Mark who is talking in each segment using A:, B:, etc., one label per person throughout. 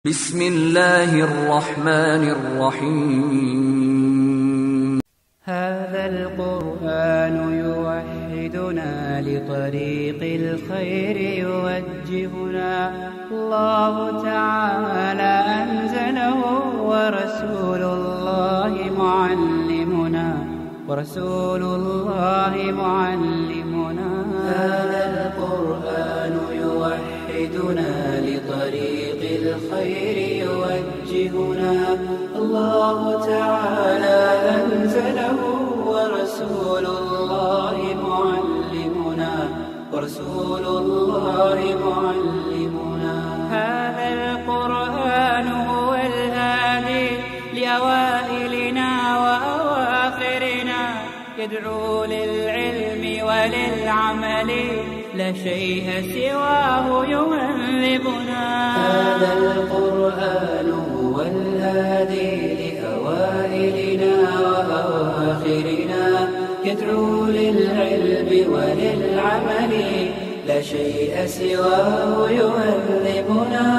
A: بسم الله الرحمن الرحيم
B: هذا القرآن يوحدنا لطريق الخير يوجهنا الله تعالى أنزله ورسول الله معلمنا ورسول الله معلمنا هذا القرآن يوحدنا لطريق الخير يوجهنا الله تعالى أنزله ورسول الله معلمنا ورسول الله معلمنا هذا القرآن هو الهادي لأوائلنا وأواخرنا يدعو للعلم وللعمل لا شيء سواه يهذبنا هذا القرآن هو الهادي لأوائلنا وأواخرنا يدعو للعلم وللعمل لا شيء سواه يهذبنا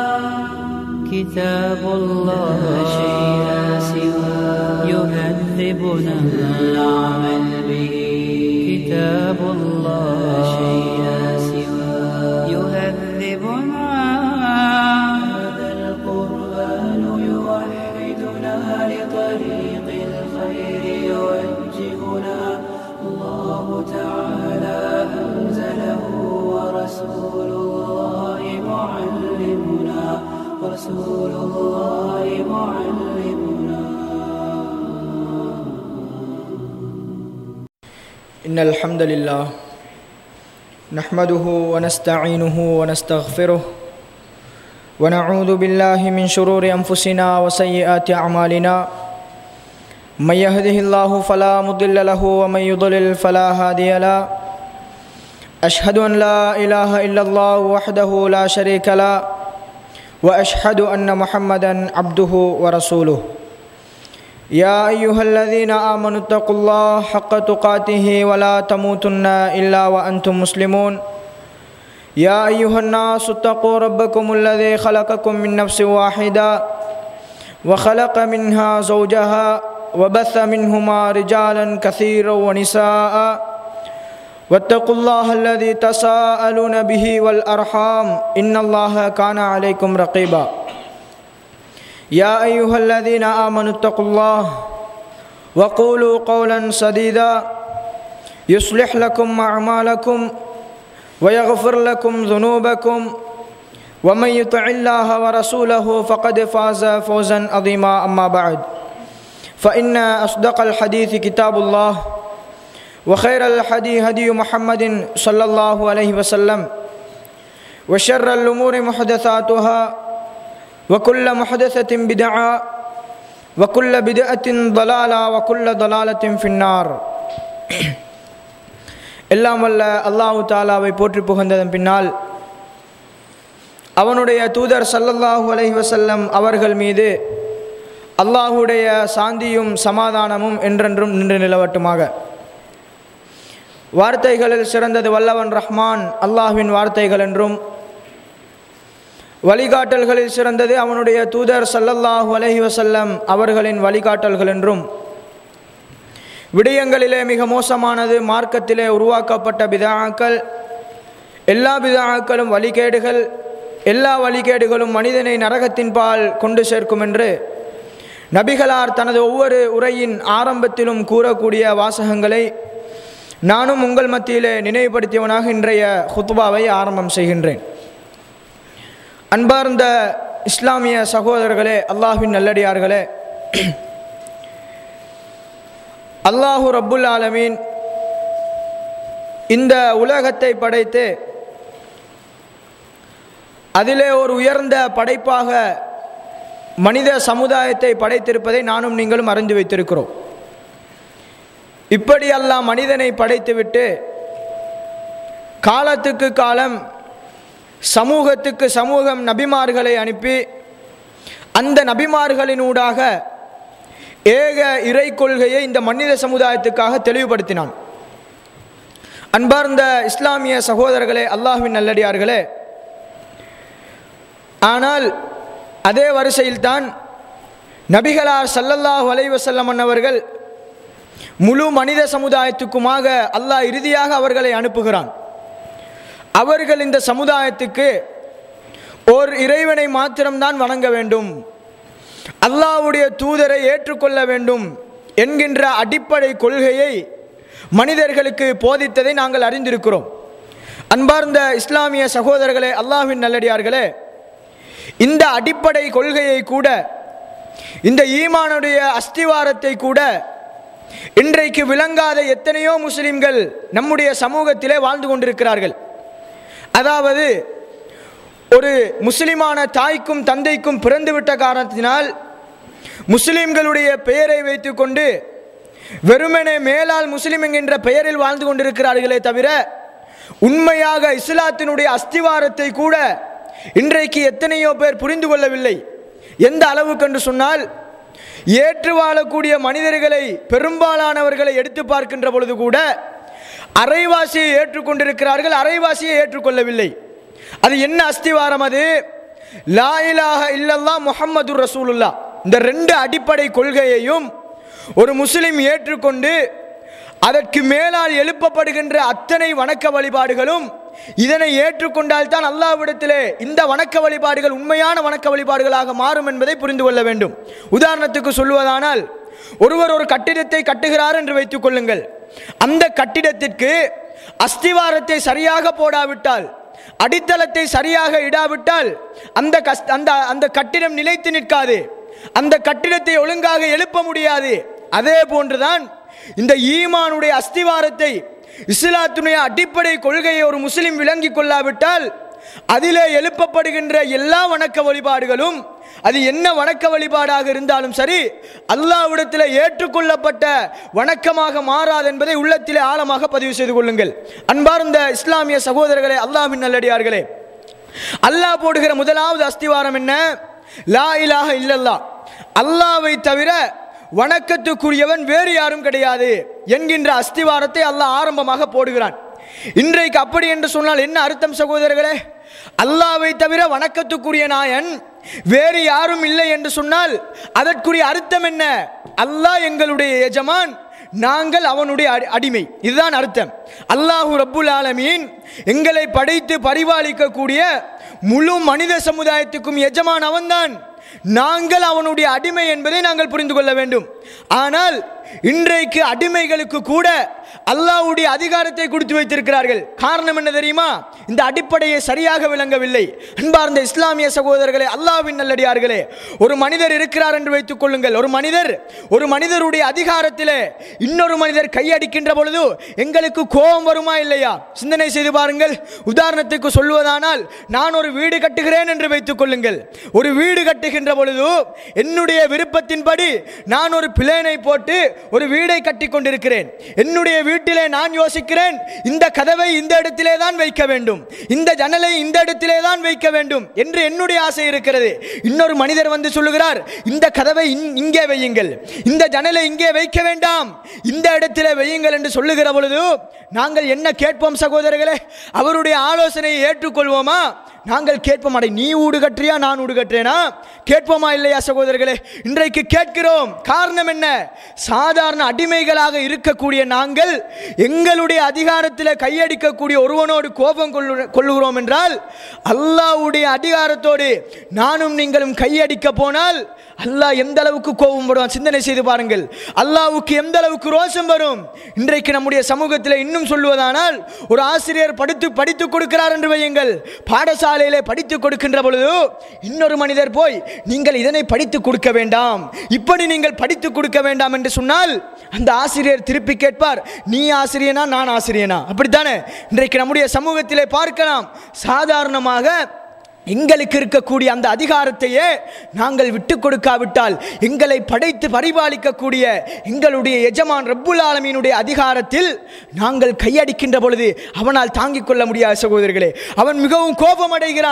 B: كتاب الله لا شيء سواه يهذبنا العمل به كتاب الله لا شيء سواه يهذبنا هذا القرآن يوحدنا لطريق الخير يوجهنا الله تعالى أنزله ورسول الله معلمنا ورسول الله معلمنا
C: إن الحمد لله نحمده ونستعينه ونستغفره ونعوذ بالله من شرور أنفسنا وسيئات أعمالنا من يهده الله فلا مضل له ومن يضلل فلا هادي له أشهد أن لا إله إلا الله وحده لا شريك له وأشهد أن محمدا عبده ورسوله يا أيها الذين آمنوا اتقوا الله حق تقاته ولا تموتن إلا وأنتم مسلمون يا أيها الناس اتقوا ربكم الذي خلقكم من نفس واحدة وخلق منها زوجها وبث منهما رجالا كثيرا ونساء واتقوا الله الذي تساءلون به والأرحام إن الله كان عليكم رقيبا يا أيها الذين آمنوا اتقوا الله وقولوا قولا سديدا يصلح لكم أعمالكم ويغفر لكم ذنوبكم ومن يطع الله ورسوله فقد فاز فوزا عظيما أما بعد فإن أصدق الحديث كتاب الله وخير الحديث هدي محمد صلى الله عليه وسلم وشر الأمور محدثاتها وكل محدثة بدعة وكل بدعة ضلالة وكل ضلالة في النار எல்லாம் வல்ல அல்லாஹு தாலாவை போற்றி புகழ்ந்ததன் பின்னால் அவனுடைய தூதர் சல்லல்லாஹு அலைஹி வசல்லம் அவர்கள் மீது அல்லாஹுடைய சாந்தியும் சமாதானமும் என்றென்றும் நின்று நிலவட்டுமாக வார்த்தைகளில் சிறந்தது வல்லவன் ரஹ்மான் அல்லாஹ்வின் வார்த்தைகள் என்றும் வழிகாட்டல்களில் சிறந்தது அவனுடைய தூதர் சல்லல்லாஹு அலஹி வசல்லம் அவர்களின் வழிகாட்டல்கள் என்றும் விடயங்களிலே மிக மோசமானது மார்க்கத்திலே உருவாக்கப்பட்ட பிதாக்கள் எல்லா பிதாக்களும் வழிகேடுகள் எல்லா வழிகேடுகளும் மனிதனை நரகத்தின் பால் கொண்டு சேர்க்கும் என்று நபிகளார் தனது ஒவ்வொரு உரையின் ஆரம்பத்திலும் கூறக்கூடிய வாசகங்களை நானும் உங்கள் மத்தியிலே நினைவுபடுத்தியவனாக இன்றைய ஹுத்பாவை ஆரம்பம் செய்கின்றேன் அன்பார்ந்த இஸ்லாமிய சகோதரர்களே அல்லாஹின் நல்லடியார்களே அல்லாஹு ரப்புல் ஆலமீன் இந்த உலகத்தை படைத்து அதிலே ஒரு உயர்ந்த படைப்பாக மனித சமுதாயத்தை படைத்திருப்பதை நானும் நீங்களும் அறிந்து வைத்திருக்கிறோம் இப்படி அல்லாஹ் மனிதனை படைத்துவிட்டு காலத்துக்கு காலம் சமூகத்துக்கு சமூகம் நபிமார்களை அனுப்பி அந்த நபிமார்களினூடாக ஏக இறை கொள்கையை இந்த மனித சமுதாயத்துக்காக தெளிவுபடுத்தினான் அன்பார்ந்த இஸ்லாமிய சகோதரர்களே அல்லாஹ்வின் நல்லடியார்களே ஆனால் அதே வரிசையில்தான் நபிகளார் சல்லல்லாஹு அலைவசல்லம் அவர்கள் முழு மனித சமுதாயத்துக்குமாக அல்லாஹ் இறுதியாக அவர்களை அனுப்புகிறான் அவர்கள் இந்த சமுதாயத்துக்கு ஓர் இறைவனை மாத்திரம்தான் வணங்க வேண்டும் அல்லாஹ்வுடைய தூதரை ஏற்றுக்கொள்ள வேண்டும் என்கின்ற அடிப்படை கொள்கையை மனிதர்களுக்கு போதித்ததை நாங்கள் அறிந்திருக்கிறோம் அன்பார்ந்த இஸ்லாமிய சகோதரர்களே அல்லாஹ்வின் நல்லடியார்களே இந்த அடிப்படை கொள்கையை கூட இந்த ஈமானுடைய அஸ்திவாரத்தை கூட இன்றைக்கு விளங்காத எத்தனையோ முஸ்லிம்கள் நம்முடைய சமூகத்திலே வாழ்ந்து கொண்டிருக்கிறார்கள் அதாவது ஒரு முஸ்லிமான தாய்க்கும் தந்தைக்கும் பிறந்துவிட்ட காரணத்தினால் முஸ்லிம்களுடைய பெயரை வைத்துக்கொண்டு வெறுமனே மேலால் முஸ்லிம் என்கின்ற பெயரில் வாழ்ந்து கொண்டிருக்கிறார்களே தவிர உண்மையாக இஸ்லாத்தினுடைய அஸ்திவாரத்தை கூட இன்றைக்கு எத்தனையோ பேர் புரிந்து கொள்ளவில்லை எந்த அளவுக்கு என்று சொன்னால் ஏற்று வாழக்கூடிய மனிதர்களை பெரும்பாலானவர்களை எடுத்து பார்க்கின்ற பொழுது கூட அரைவாசியை ஏற்றுக்கொண்டிருக்கிறார்கள் அரைவாசியை ஏற்றுக்கொள்ளவில்லை அது என்ன அஸ்திவாரம் அது லா இலாஹ இல்லல்லா முஹம்மது ரசூலுல்லா இந்த ரெண்டு அடிப்படை கொள்கையையும் ஒரு முஸ்லிம் ஏற்றுக்கொண்டு அதற்கு மேலால் எழுப்பப்படுகின்ற அத்தனை வணக்க வழிபாடுகளும் இதனை ஏற்றுக்கொண்டால் தான் அல்லாவிடத்திலே இந்த வணக்க வழிபாடுகள் உண்மையான வணக்க வழிபாடுகளாக மாறும் என்பதை புரிந்து கொள்ள வேண்டும் உதாரணத்துக்கு சொல்வதானால் ஒருவர் ஒரு கட்டிடத்தை கட்டுகிறார் என்று வைத்துக் கொள்ளுங்கள் அந்த கட்டிடத்திற்கு அஸ்திவாரத்தை சரியாக போடாவிட்டால் அடித்தளத்தை சரியாக இடாவிட்டால் அந்த கஸ் அந்த அந்த கட்டிடம் நிலைத்து நிற்காது அந்த கட்டிடத்தை ஒழுங்காக எழுப்ப முடியாது அதே போன்றுதான் இந்த ஈமானுடைய அஸ்திவாரத்தை இஸ்லாத்துடைய அடிப்படை கொள்கையை ஒரு முஸ்லிம் விளங்கி கொள்ளாவிட்டால் அதிலே எழுப்பப்படுகின்ற எல்லா வணக்க வழிபாடுகளும் அது என்ன வணக்க வழிபாடாக இருந்தாலும் சரி அல்லாவிடத்தில் ஏற்றுக்கொள்ளப்பட்ட வணக்கமாக மாறாது என்பதை உள்ளத்திலே ஆழமாக பதிவு செய்து கொள்ளுங்கள் அன்பார்ந்த இஸ்லாமிய சகோதரர்களே அல்லாஹ்வின் நல்லடியார்களே அல்லாஹ் போடுகிற முதலாவது அஸ்திவாரம் என்ன லா இலாஹ இல்லல்லா அல்லாவை தவிர வணக்கத்துக்குரியவன் வேறு யாரும் கிடையாது என்கின்ற அஸ்திவாரத்தை அல்லாஹ் ஆரம்பமாக போடுகிறான் இன்றைக்கு அப்படி என்று சொன்னால் என்ன அர்த்தம் சகோதரர்களே அல்லாவை தவிர வணக்கத்துக்குரிய நாயன் வேறு யாரும் இல்லை என்று சொன்னால் அதற்குரிய அர்த்தம் என்ன அல்லாஹ் எங்களுடைய எஜமான் நாங்கள் அவனுடைய அடி- அடிமை இதுதான் அர்த்தம் அல்லாஹு ரப்புல் ஆலமீன் எங்களை படைத்து பரிபாலிக்கக்கூடிய முழு மனித சமுதாயத்துக்கும் எஜமான் அவன்தான் நாங்கள் அவனுடைய அடிமை என்பதை நாங்கள் புரிந்து கொள்ள வேண்டும் ஆனால் இன்றைக்கு அடிமைகளுக்கு கூட அல்லாஹ்வுடைய அதிகாரத்தை கொடுத்து வைத்திருக்கிறார்கள் காரணம் என்ன தெரியுமா இந்த அடிப்படையை சரியாக விளங்கவில்லை அன்பார்ந்த இஸ்லாமிய சகோதரர்களே அல்லாஹ்வின் நல்லடியார்களே ஒரு மனிதர் இருக்கிறார் என்று வைத்துக் கொள்ளுங்கள் ஒரு மனிதர் ஒரு மனிதருடைய அதிகாரத்திலே இன்னொரு மனிதர் கையடிக்கின்ற பொழுது எங்களுக்கு கோபம் வருமா இல்லையா சிந்தனை செய்து பாருங்கள் உதாரணத்துக்கு சொல்வதானால் நான் ஒரு வீடு கட்டுகிறேன் என்று வைத்துக் கொள்ளுங்கள் ஒரு வீடு கட்டுகின்ற பொழுது என்னுடைய விருப்பத்தின்படி நான் ஒரு பிளேனை போட்டு ஒரு வீடை கட்டி கொண்டிருக்கிறேன் என்னுடைய வீட்டிலே நான் யோசிக்கிறேன் இந்த கதவை இந்த இடத்திலே தான் வைக்க வேண்டும் இந்த ஜன்னலை இந்த இடத்திலே தான் வைக்க வேண்டும் என்று என்னுடைய ஆசை இருக்கிறது இன்னொரு மனிதர் வந்து சொல்லுகிறார் இந்த கதவை இங்- இங்கே வையுங்கள் இந்த ஜன்னலை இங்கே வைக்க வேண்டாம் இந்த இடத்திலே வையுங்கள் என்று சொல்லுகிற பொழுது நாங்கள் என்ன கேட்போம் சகோதரர்களே அவருடைய ஆலோசனையை ஏற்றுக்கொள்வோமா நாங்கள் கேட்போம் அடை நீ ஊடு கட்டுறியா நான் ஊடு கட்டுறேனா கேட்போமா இல்லையா சகோதரர்களே இன்றைக்கு கேட்கிறோம் காரணம் என்ன சாதாரண அடிமைகளாக இருக்கக்கூடிய நாங்கள் எங்களுடைய அதிகாரத்தில் கையடிக்கக்கூடிய ஒருவனோடு கோபம் கொள்ளு கொள்ளுகிறோம் என்றால் அல்லாஹ்வுடைய அதிகாரத்தோடு நானும் நீங்களும் கையடிக்க போனால் அல்லாஹ் எந்த அளவுக்கு கோபம் படுவான் சிந்தனை செய்து பாருங்கள் அல்லாஹ்வுக்கு எந்த அளவுக்கு ரோஷம் வரும் இன்றைக்கு நம்முடைய சமூகத்தில் இன்னும் சொல்லுவதானால் ஒரு ஆசிரியர் படித்து படித்து கொடுக்கிறார் என்று வையுங்கள் பாடசாலையிலே படித்து கொடுக்கின்ற பொழுது இன்னொரு மனிதர் போய் நீங்கள் இதனை படித்து கொடுக்க வேண்டாம் இப்படி நீங்கள் படித்து கொடுக்க வேண்டாம் என்று சொன்னால் அந்த ஆசிரியர் திருப்பி கேட்பார் நீ ஆசிரியனா நான் ஆசிரியனா அப்படித்தானே இன்றைக்கு நம்முடைய சமூகத்திலே பார்க்கலாம் சாதாரணமாக எங்களுக்கு இருக்கக்கூடிய அந்த அதிகாரத்தையே நாங்கள் விட்டு கொடுக்காவிட்டால் எங்களை படைத்து பரிபாலிக்கக்கூடிய எங்களுடைய எஜமான் ரப்புல் ஆலமீனுடைய அதிகாரத்தில் நாங்கள் கையடிக்கின்ற பொழுது அவனால் தாங்கிக் கொள்ள முடியாத சகோதரர்களே அவன் மிகவும் கோபம் அடைகிறான்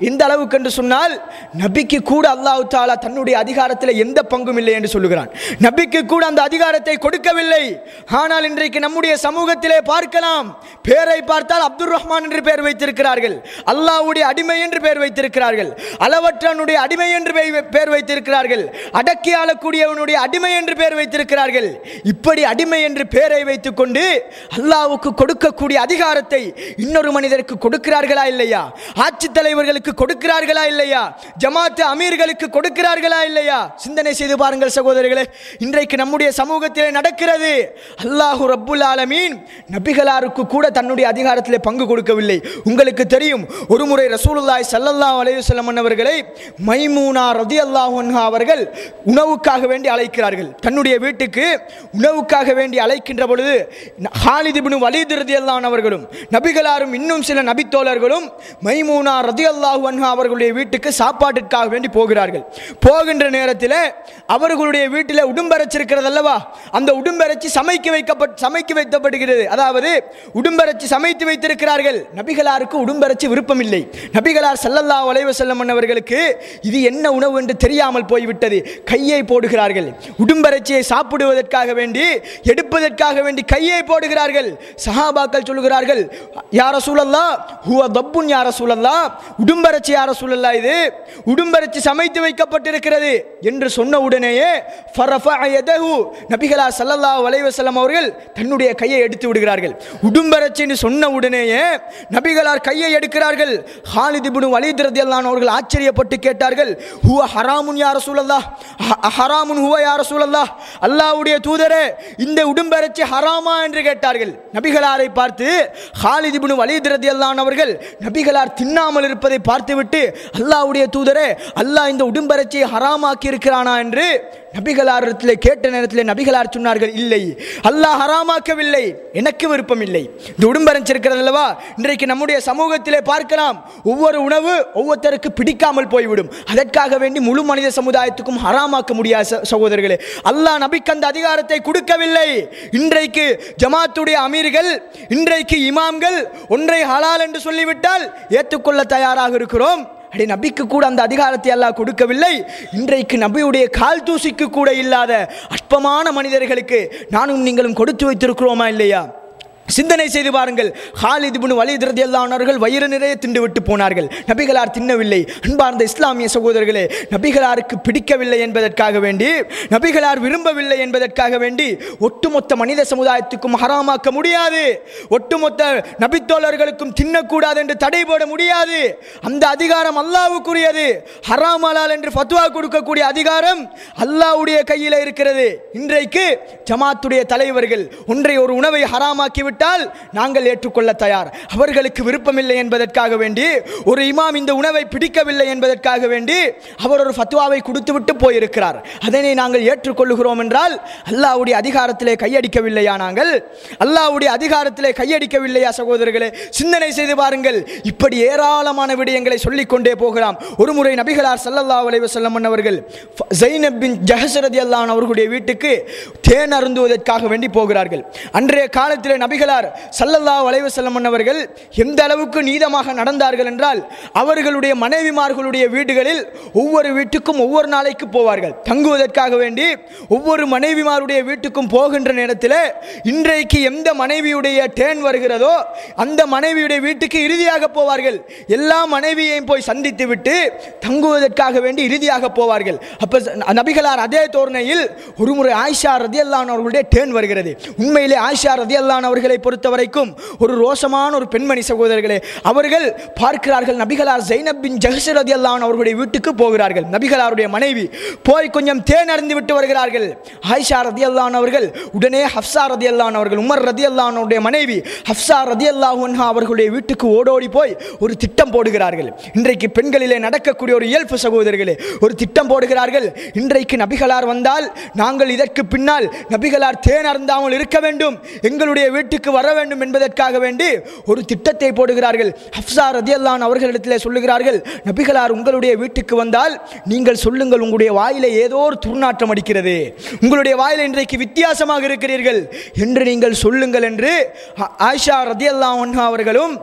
C: எந்த அளவுக்கு என்று சொன்னால் நபிக்கு கூட அல்லாஹ் தாலா தன்னுடைய அதிகாரத்தில் எந்த பங்கும் இல்லை என்று சொல்லுகிறான் நபிக்கு கூட அந்த அதிகாரத்தை கொடுக்கவில்லை ஆனால் இன்றைக்கு நம்முடைய சமூகத்திலே பார்க்கலாம் பேரை பார்த்தால் அப்துல் ரஹ்மான் என்று பெயர் வைத்திருக்கிறார்கள் அல்லாஹ்வுடைய அடிமை என்று பெயர் வைத்திருக்கிறார்கள் அளவற்றனுடைய அடிமை என்று பெயர் பெயர் வைத்திருக்கிறார்கள் அடக்கி ஆளக்கூடியவனுடைய அடிமை என்று பெயர் வைத்திருக்கிறார்கள் இப்படி அடிமை என்று பெயரை வைத்துக்கொண்டு அல்லாஹ்வுக்கு கொடுக்கக்கூடிய அதிகாரத்தை இன்னொரு மனிதருக்கு கொடுக்கிறார்களா இல்லையா ஆட்சி தலைவர்களுக்கு கொடுக்கிறார்களா இல்லையா ஜமாத்து அமீர்களுக்கு கொடுக்கிறார்களா இல்லையா சிந்தனை செய்து பாருங்கள் சகோதரர்களே இன்றைக்கு நம்முடைய சமூகத்திலே நடக்கிறது அல்லாஹு ரப்புல் ஆலமீன் நபிகளாருக்கு கூட தன்னுடைய அதிகாரத்திலே பங்கு கொடுக்கவில்லை உங்களுக்கு தெரியும் ஒரு முறை ரசூலுல்லாஹி ஸல்லல்லாஹு அலைஹி வஸல்லம் அவர்களை மைமூனா ரதியல்லாஹு அன்ஹா அவர்கள் உணவுக்காக வேண்டி அழைக்கிறார்கள் தன்னுடைய வீட்டுக்கு உணவுக்காக வேண்டி அழைக்கின்ற பொழுது ஹாலித் இப்னு வலீத் ரதியல்லாஹு அவர்களும் நபிகளாரும் இன்னும் சில நபித்தோழர்களும் மைமூனா ரதியல்லாஹு அன்ஹா அவர்களுடைய வீட்டுக்கு சாப்பாட்டிற்காக வேண்டி போகிறார்கள் போகின்ற நேரத்தில் அவர்களுடைய வீட்டில் உடும்பரைச்சிருக்கிறது அல்லவா அந்த உடும்பரைச்சி சமைக்க வைக்கப்பட் சமைக்க வைக்கப்படுகிறது அதாவது உடும்பரைச்சி சமைத்து வைத்திருக்கிறார்கள் நபிகளாருக்கு உடும்பரைச்சி விருப்பம் இல்லை நபிகளார் ஸல்லல்லாஹு அலைஹி வஸல்லம் அவர்களுக்கு இது என்ன உணவு என்று தெரியாமல் போய்விட்டது கையை போடுகிறார்கள் உடும்பரைச்சியை சாப்பிடுவதற்காக வேண்டி எடுப்பதற்காக வேண்டி கையை போடுகிறார்கள் சஹாபாக்கள் சொல்கிறார்கள் யார சூழல்லா ஹுவ தப்புன் யார சூழல்லா உடும்பரைச்சி யார சூழல்லா இது உடும்பரைச்சி சமைத்து வைக்கப்பட்டிருக்கிறது என்று சொன்ன உடனேயே ஃபரஃபஅ யதஹு நபிகளா ஸல்லல்லாஹு அலைஹி வஸல்லம் அவர்கள் தன்னுடைய கையை எடுத்து விடுகிறார்கள் உடும்பரைச்சின்னு சொன்ன உடனேயே நபிகளார் கையை எடுக்கிறார்கள் ஹாலித் இப்னு வலீத் ரலியல்லாஹு அவர்கள் ஆச்சரியப்பட்டு கேட்டார்கள் ஹுவ ஹராமுன் யா ரசூலல்லாஹ் ஹ- ஹராமுன் ஹுவ யா ரசூலல்லாஹ் அல்லாஹ்வுடைய தூதரே இந்த உடும்பரைச்சி ஹராமா என்று கேட்டார்கள் நபிகளாரை பார்த்து ஹாலித் இப்னு வலீத் ரலியல்லாஹு அவர்கள் நபிகளார் தின்னாமல் இருப்பதை பார்த்துவிட்டு அல்லாஹ்வுடைய தூதரே அல்லாஹ் இந்த உடும்பரைச்சியை ஹராமாக்கி இருக்கிறானா என்று நபிகளாரிடத்தில் கேட்ட நேரத்தில் நபிகளார் சொன்னார்கள் இல்லை அல்லாஹ் ஹராமாக்கவில்லை எனக்கு விருப்பம் இல்லை இந்த உடும்பரைச்சி இருக்கிறது அல்லவா இன்றைக்கு நம்முடைய சமூகத்திலே பார்க்கலாம் ஒவ்வொரு உணவு ஒவ்வொருத்தருக்கு பிடிக்காமல் போய்விடும் அதற்காக வேண்டி முழு மனித சமுதாயத்துக்கும் ஹராமாக்க முடியாது ச- சகோதரர்களே அல்லாஹ் நபிக்கு அந்த அதிகாரத்தை கொடுக்கவில்லை இன்றைக்கு ஜமாத்துடைய அமீர்கள் இன்றைக்கு இமாம்கள் ஒன்றை ஹலால் என்று சொல்லிவிட்டால் ஏற்றுக்கொள்ள தயாராக இருக்கிறோம் அடே நபிக்கு கூட அந்த அதிகாரத்தை அல்லாஹ் கொடுக்கவில்லை இன்றைக்கு நபியுடைய கால் தூசிக்கு கூட இல்லாத அற்பமான மனிதர்களுக்கு நானும் நீங்களும் கொடுத்து வைத்திருக்கிறோமா இல்லையா சிந்தனை செய்து பாருங்கள் ஹாலித் இப்னு வலீத் ரலியல்லாஹு அவர்கள் வயிறு நிறைய திண்டு விட்டு போனார்கள் நபிகளார் தின்னவில்லை அன்பார்ந்த இஸ்லாமிய சகோதரர்களே நபிகளாருக்கு பிடிக்கவில்லை என்பதற்காக வேண்டி நபிகளார் விரும்பவில்லை என்பதற்காக வேண்டி ஒட்டுமொத்த மனித சமுதாயத்துக்கும் ஹராமாக்க முடியாது ஒட்டுமொத்த நபித்தோழர்களுக்கும் தின்னக்கூடாது என்று தடை போட முடியாது அந்த அதிகாரம் அல்லாஹ்வுக்குரியது ஹராம் ஹலால் என்று ஃபத்வா கொடுக்கக்கூடிய அதிகாரம் அல்லாஹ்வுடைய கையில் இருக்கிறது இன்றைக்கு ஜமாத்துடைய தலைவர்கள் ஒன்றை ஒரு உணவை ஹராமாக்கி விட்டால் நாங்கள் ஏற்றுக்கொள்ள தயார் அவர்களுக்கு விருப்பமில்லை என்பதற்காக வேண்டி ஒரு இமாம் இந்த உணவை பிடிக்கவில்லை என்பதற்காக வேண்டி அவர் ஒரு ஃபத்வாவை கொடுத்துவிட்டு போயிருக்கிறார் அதனை நாங்கள் ஏற்றுக்கொள்ளுகிறோம் என்றால் அல்லாஹ்வுடைய அதிகாரத்திலே கையடிக்கவில்லையா நாங்கள் அல்லாஹ்வுடைய அதிகாரத்திலே கையடிக்கவில்லையா சகோதரர்களே சிந்தனை செய்து பாருங்கள் இப்படி ஏராளமான விடயங்களை சொல்லிக்கொண்டே போகலாம் ஒரு முறை நபிகளார் ஸல்லல்லாஹு அலைஹி வஸல்லம் அவர்கள் ஃப- ஜைனப் பின் ஜஹஸ் ரலியல்லாஹு அவர்களுடைய வீட்டுக்கு தேன் அருந்துவதற்காக வேண்டி போகிறார்கள் அன்றைய காலத்தில் நபிகளார் ஸல்லல்லாஹு அலைஹி வஸல்லம் அவர்கள் எந்த அளவுக்கு நீதமாக நடந்தார்கள் என்றால் அவர்களுடைய மனைவிமார்களுடைய வீடுகளில் ஒவ்வொரு வீட்டுக்கும் ஒவ்வொரு நாளைக்கு போவார்கள் தங்குவதற்காக வேண்டி ஒவ்வொரு மனைவிமாருடைய வீட்டுக்கும் போகின்ற நேரத்தில் இன்றைக்கு எந்த மனைவியுடைய டேன் வருகிறதோ அந்த மனைவியுடைய வீட்டுக்கு இறுதியாக போவார்கள் எல்லா மனைவியையும் போய் சந்தித்து விட்டு தங்குவதற்காக வேண்டி இறுதியாக போவார்கள் அப்ப நபிகளார் அதே தோரணையில் ஒரு முறை ஆயிஷா ரதியல்லான் அவர்களுடைய டேன் வருகிறது உண்மையிலே ஆயிஷா ரதியல்லான் அவர்களை பொறுத்த வரைக்கும் ஒரு ரோசமான ஒரு பெண்மணி சகோதரர்களே அவர்கள் பார்க்கிறார்கள் நபிகளார் ஜைனப் பின் ஜஹஸ் ரதியல்லான் அவர்களுடைய வீட்டுக்கு போகிறார்கள் நபிகளாருடைய மனைவி போய் கொஞ்சம் தேன் அருந்தி விட்டு வருகிறார்கள் ஆயிஷா ரதியல்லான் அவர்கள் உடனே ஹப்சா ரதியல்லான் அவர்கள் உமர் ரதியல்லான் அவருடைய மனைவி ஹப்சா ரதியல்லாஹு அவர்களுடைய வீட்டுக்கு ஓடோடி போய் ஒரு திட்டம் போடுகிறார்கள் இன்றைக்கு பெண்களிலே நடக்கக்கூடிய ஒரு இயல்பு சகோதரர்களே ஒரு திட்டம் போடுகிறார்கள் இன்றைக்கு நபிகளார் வந்தால் நாங்கள் இதற்கு பின்னால் நபிகளார் தேன் அருந்தாமல் இருக்க வேண்டும் எங்களுடைய வீட்டுக்கு வர வேண்டும் என்பதற்காக வேண்டி ஒரு திட்டத்தை போடுகிறார்கள் ஹப்சா ரதியல்லான் அவர்களிடத்தில் சொல்லுகிறார்கள் நபிகளார் உங்களுடைய வீட்டுக்கு வந்தால் நீங்கள் சொல்லுங்கள் உங்களுடைய வாயில ஏதோ ஒரு துர்நாற்றம் அடிக்கிறது உங்களுடைய வாயில இன்றைக்கு வித்தியாசமாக இருக்கிறீர்கள் என்று நீங்கள் சொல்லுங்கள் என்று ஆ- ஆயிஷா ரதியல்லான் அவர்களும்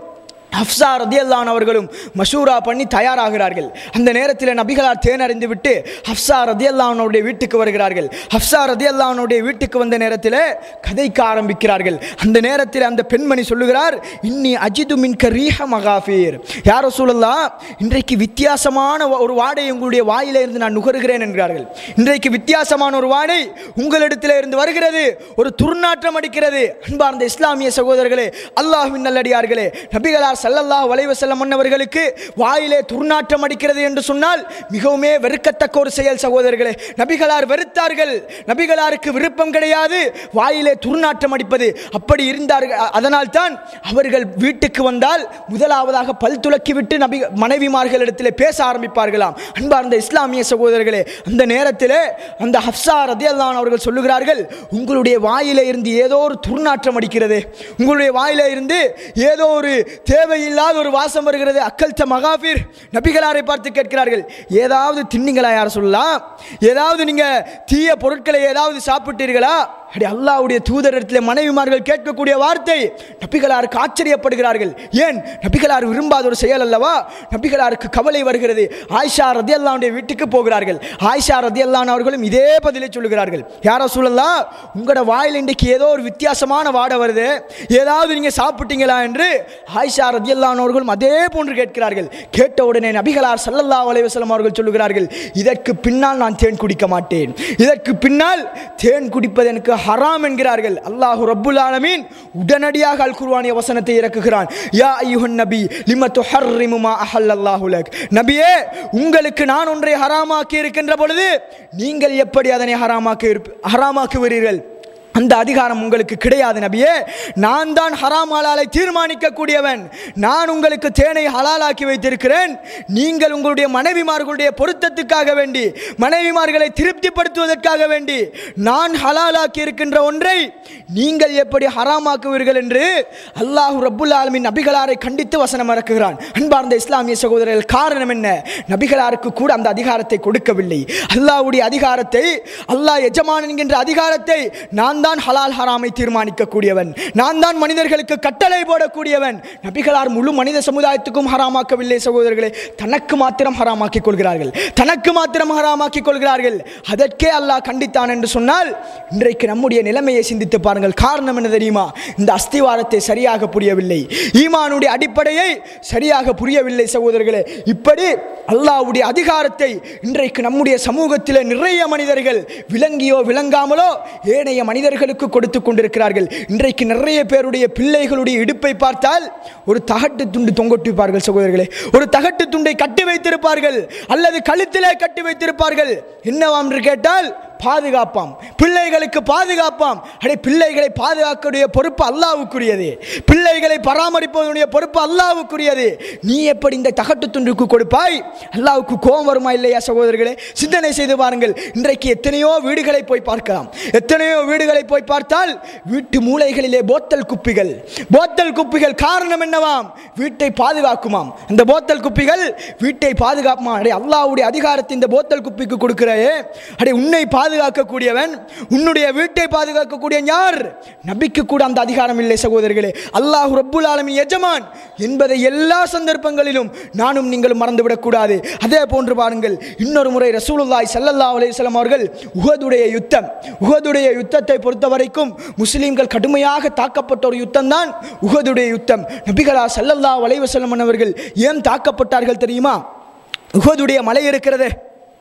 C: ஹப்சா ரதியல்லான் அவர்களும் மஷூரா பண்ணி தயாராகிறார்கள் அந்த நேரத்தில் நபிகளார் தேனறிந்து விட்டு ஹப்சா ரதியல்லானுடைய வீட்டுக்கு வருகிறார்கள் ஹப்சா ரதியல்லானுடைய வீட்டுக்கு வந்த நேரத்தில் கதைக்க ஆரம்பிக்கிறார்கள் அந்த நேரத்தில் அந்த பெண்மணி சொல்லுகிறார் இன்னி அஜிது மின்க ரீஹ மகாஃபீர் யார சூழல்லா இன்றைக்கு வித்தியாசமான ஒரு வாடை உங்களுடைய வாயில இருந்து நான் நுகருகிறேன் என்கிறார்கள் இன்றைக்கு வித்தியாசமான ஒரு வாடை உங்களிடத்தில் இருந்து வருகிறது ஒரு துர்நாற்றம் அடிக்கிறது அன்பார்ந்த இஸ்லாமிய சகோதரர்களே அல்லாஹ்வின் நல்லடியார்களே நபிகளார் சல்லல்லாஹ் வலைவசல்லம் மன்னவர்களுக்கு வாயிலே துர்நாற்றம் அடிக்கிறது என்று சொன்னால் மிகவுமே வெறுக்கத்தக்க ஒரு செயல் சகோதரர்களே நபிகளார் வெறுத்தார்கள் நபிகளாருக்கு விருப்பம் கிடையாது வாயிலே துர்நாற்றம் அடிப்பது அப்படி இருந்தார்கள் அ- அதனால் தான் அவர்கள் வீட்டுக்கு வந்தால் முதலாவதாக பல் துலக்கி விட்டு நபி மனைவிமார்களிடத்தில் பேச ஆரம்பிப்பார்களாம் அன்பார்ந்த இஸ்லாமிய சகோதரர்களே அந்த நேரத்தில் அந்த ஹப்சா ரதியல்லான் அவர்கள் சொல்லுகிறார்கள் உங்களுடைய வாயில இருந்து ஏதோ ஒரு துர்நாற்றம் அடிக்கிறது உங்களுடைய வாயில இருந்து ஏதோ ஒரு தேவையில்லாத ஒரு வாசம் வருகிறது அக்கல்த மகாபீர் நபிகளாரை பார்த்து கேட்கிறார்கள் ஏதாவது தின்னீங்களா யார் சொல்லலாம் ஏதாவது நீங்க தீய பொருட்களை ஏதாவது சாப்பிட்டீர்களா அடி அல்லாஹ்வுடைய தூதரிடத்தில் மனைவிமார்கள் கேட்கக்கூடிய வார்த்தை நபிகளாருக்கு ஆச்சரியப்படுகிறார்கள் ஏன் நபிகளார் விரும்பாத ஒரு செயல் அல்லவா நபிகளாருக்கு கவலை வருகிறது ஆயிஷா ரதி அல்லாவுடைய வீட்டுக்கு போகிறார்கள் ஆயிஷா ரதி அல்லான் அவர்களும் இதே பதிலை சொல்லுகிறார்கள் யாரோ சொல்லலாம் உங்களோட வாயில் இன்றைக்கு ஏதோ ஒரு வித்தியாசமான வாடை வருது ஏதாவது நீங்க சாப்பிட்டீங்களா என்று ஆயிஷா ரதி அல்லான் அவர்களும் அதே போன்று கேட்கிறார்கள் கேட்ட உடனே நபிகளார் சல்லல்லா அலைவசலம் அவர்கள் சொல்லுகிறார்கள் இதற்கு பின்னால் நான் தேன் குடிக்க மாட்டேன் இதற்கு பின்னால் தேன் குடிப்பது எனக்கு ஹராம் என்கிறார்கள் அல்லாஹு ரப்புல் ஆலமீன் உடனடியாக அல் குர்ஆனிய வசனத்தை இறக்குகிறான் யா ஐயுஹன் நபி லிம துஹர்ரிமு மா அஹல்லல்லாஹு லக் நபியே உங்களுக்கு நான் ஒன்றை ஹராமாக்கி இருக்கின்ற பொழுது நீங்கள் எப்படி அதனை ஹராமாக்கி இருப்ப- ஹராமாக்குவீர்கள் அந்த அதிகாரம் உங்களுக்கு கிடையாது நபியே நான் தான் ஹராம் ஹலாலை தீர்மானிக்க கூடியவன் நான் உங்களுக்கு தேனை ஹலாலாக்கி வைத்திருக்கிறேன் நீங்கள் உங்களுடைய மனைவிமார்களுடைய பொருத்தத்துக்காக வேண்டி மனைவிமார்களை திருப்திப்படுத்துவதற்காக வேண்டி நான் ஹலாலாக்கி இருக்கின்ற ஒன்றை நீங்கள் எப்படி ஹராமாக்குவீர்கள் என்று அல்லாஹ் ரப்புல் ஆலமின் நபிகளாரை கண்டித்து வசனம் இறக்குகிறான் அன்பார்ந்த இஸ்லாமிய சகோதரர்கள் காரணம் என்ன நபிகளாருக்கு கூட அந்த அதிகாரத்தை கொடுக்கவில்லை அல்லாஹ்வுடைய அதிகாரத்தை அல்லாஹ் எஜமான் என்கின்ற அதிகாரத்தை நான் தான் ஹலால் ஹராமை தீர்மானிக்கக்கூடியவன் நான் தான் மனிதர்களுக்கு கட்டளை போடக்கூடியவன் நபிகளார் முழு மனித சமுதாயத்துக்கும் ஹராமாக்கவில்லை சகோதரர்களே தனக்கு மாத்திரம் ஹராமாக்கிக் கொள்கிறார்கள் தனக்கு மாத்திரம் ஹராமாக்கிக் கொள்கிறார்கள் அதற்கே அல்லாஹ் கண்டித்தான் என்று சொன்னால் இன்றைக்கு நம்முடைய நிலைமையை சிந்தித்து பாருங்கள் காரணம் என்ன தெரியுமா இந்த அஸ்திவாரத்தை சரியாக புரியவில்லை ஈமானுடைய அடிப்படையை சரியாக புரியவில்லை சகோதரர்களே இப்படி அல்லாஹ்வுடைய அதிகாரத்தை இன்றைக்கு நம்முடைய சமூகத்தில் நிறைய மனிதர்கள் விளங்கியோ விளங்காமலோ ஏனைய மனிதர்களுக்கு கொடுத்து கொண்டிருக்கிறார்கள் இன்றைக்கு நிறைய பேருடைய பிள்ளைகளுடைய இடுப்பை பார்த்தால் ஒரு தகட்டு துண்டு தொங்கொட்டிருப்பார்கள் சகோதரர்களே ஒரு தகட்டு துண்டை கட்டி வைத்திருப்பார்கள் அல்லது கழுத்திலே கட்டி வைத்திருப்பார்கள் என்னவாம் என்று கேட்டால் பாதுகாப்பாம் பிள்ளைகளுக்கு பாதுகாப்பாம் அடே பிள்ளைகளை பாதுகாக்கக்கூடிய பொறுப்பு அல்லாவுக்குரியது பிள்ளைகளை பராமரிப்பதனுடைய பொறுப்பு அல்லாவுக்குரியது நீ எப்படி இந்த தகட்டு துண்டுக்கு கொடுப்பாய் அல்லாவுக்கு கோபம் வருமா இல்லையா சகோதரர்களே சிந்தனை செய்து பாருங்கள் இன்றைக்கு எத்தனையோ வீடுகளை போய் பார்க்கலாம் எத்தனையோ வீடுகளை போய் பார்த்தால் வீட்டு மூலைகளிலே போத்தல் குப்பிகள் போத்தல் குப்பிகள் காரணம் என்னவாம் வீட்டை பாதுகாக்குமாம் அந்த போத்தல் குப்பிகள் வீட்டை பாதுகாக்குமா அடே அல்லாஹ்வுடைய அதிகாரத்தை இந்த போத்தல் குப்பிக்கு கொடுக்கிறாயே அடே உன்னை பாதுகாக்கக்கூடியவன் உன்னுடைய வீட்டை பாதுகாக்கக்கூடிய யார் நபிக்கு கூட அந்த அதிகாரம் இல்லை சகோதரர்களே அல்லாஹ் ரப்புல் ஆலமின் எஜமான் என்பதை எல்லா சந்தர்ப்பங்களிலும் நானும் நீங்களும் மறந்துவிடக் கூடாது அதே போன்று பாருங்கள் இன்னொரு முறை ரசூலுல்லாஹி ஸல்லல்லாஹு அலைஹி வஸல்லம் அவர்கள் உஹதுடைய யுத்தம் உஹதுடைய யுத்தத்தை பொறுத்த வரைக்கும் முஸ்லிம்கள் கடுமையாக தாக்கப்பட்ட ஒரு யுத்தம் தான் உஹதுடைய யுத்தம் நபிகளா ஸல்லல்லாஹு அலைஹி வஸல்லம் அவர்கள் ஏன் தாக்கப்பட்டார்கள் தெரியுமா உஹதுடைய மலை இருக்கிறதே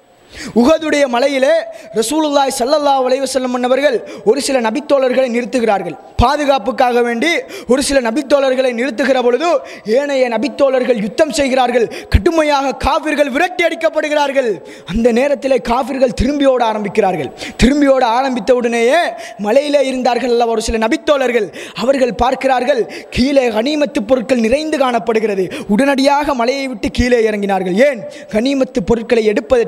C: உகதுடைய மலையிலே ரசூலுல்லாய் ஸல்லல்லாஹு அலைஹி வஸல்லம் அவர்கள் ஒரு சில நபித்தோழர்களை நிறுத்துகிறார்கள் பாதுகாப்புக்காக வேண்டி ஒரு சில நபித்தோழர்களை நிறுத்துகிற பொழுது ஏனைய நபித்தோழர்கள் யுத்தம் செய்கிறார்கள் கடுமையாக காவிர்கள் விரட்டி அடிக்கப்படுகிறார்கள் அந்த நேரத்தில் காவிர்கள் திரும்பி ஓட ஆரம்பிக்கிறார்கள் திரும்பி ஓட ஆரம்பித்த உடனேயே மலையிலே இருந்தார்கள் அல்லவா ஒரு சில நபித்தோழர்கள் அவர்கள் பார்க்கிறார்கள் கீழே கனிமத்து பொருட்கள் நிறைந்து காணப்படுகிறது உடனடியாக மலையை விட்டு கீழே இறங்கினார்கள் ஏன் கனிமத்து பொருட்களை எடுப்பதற்காக வேண்டி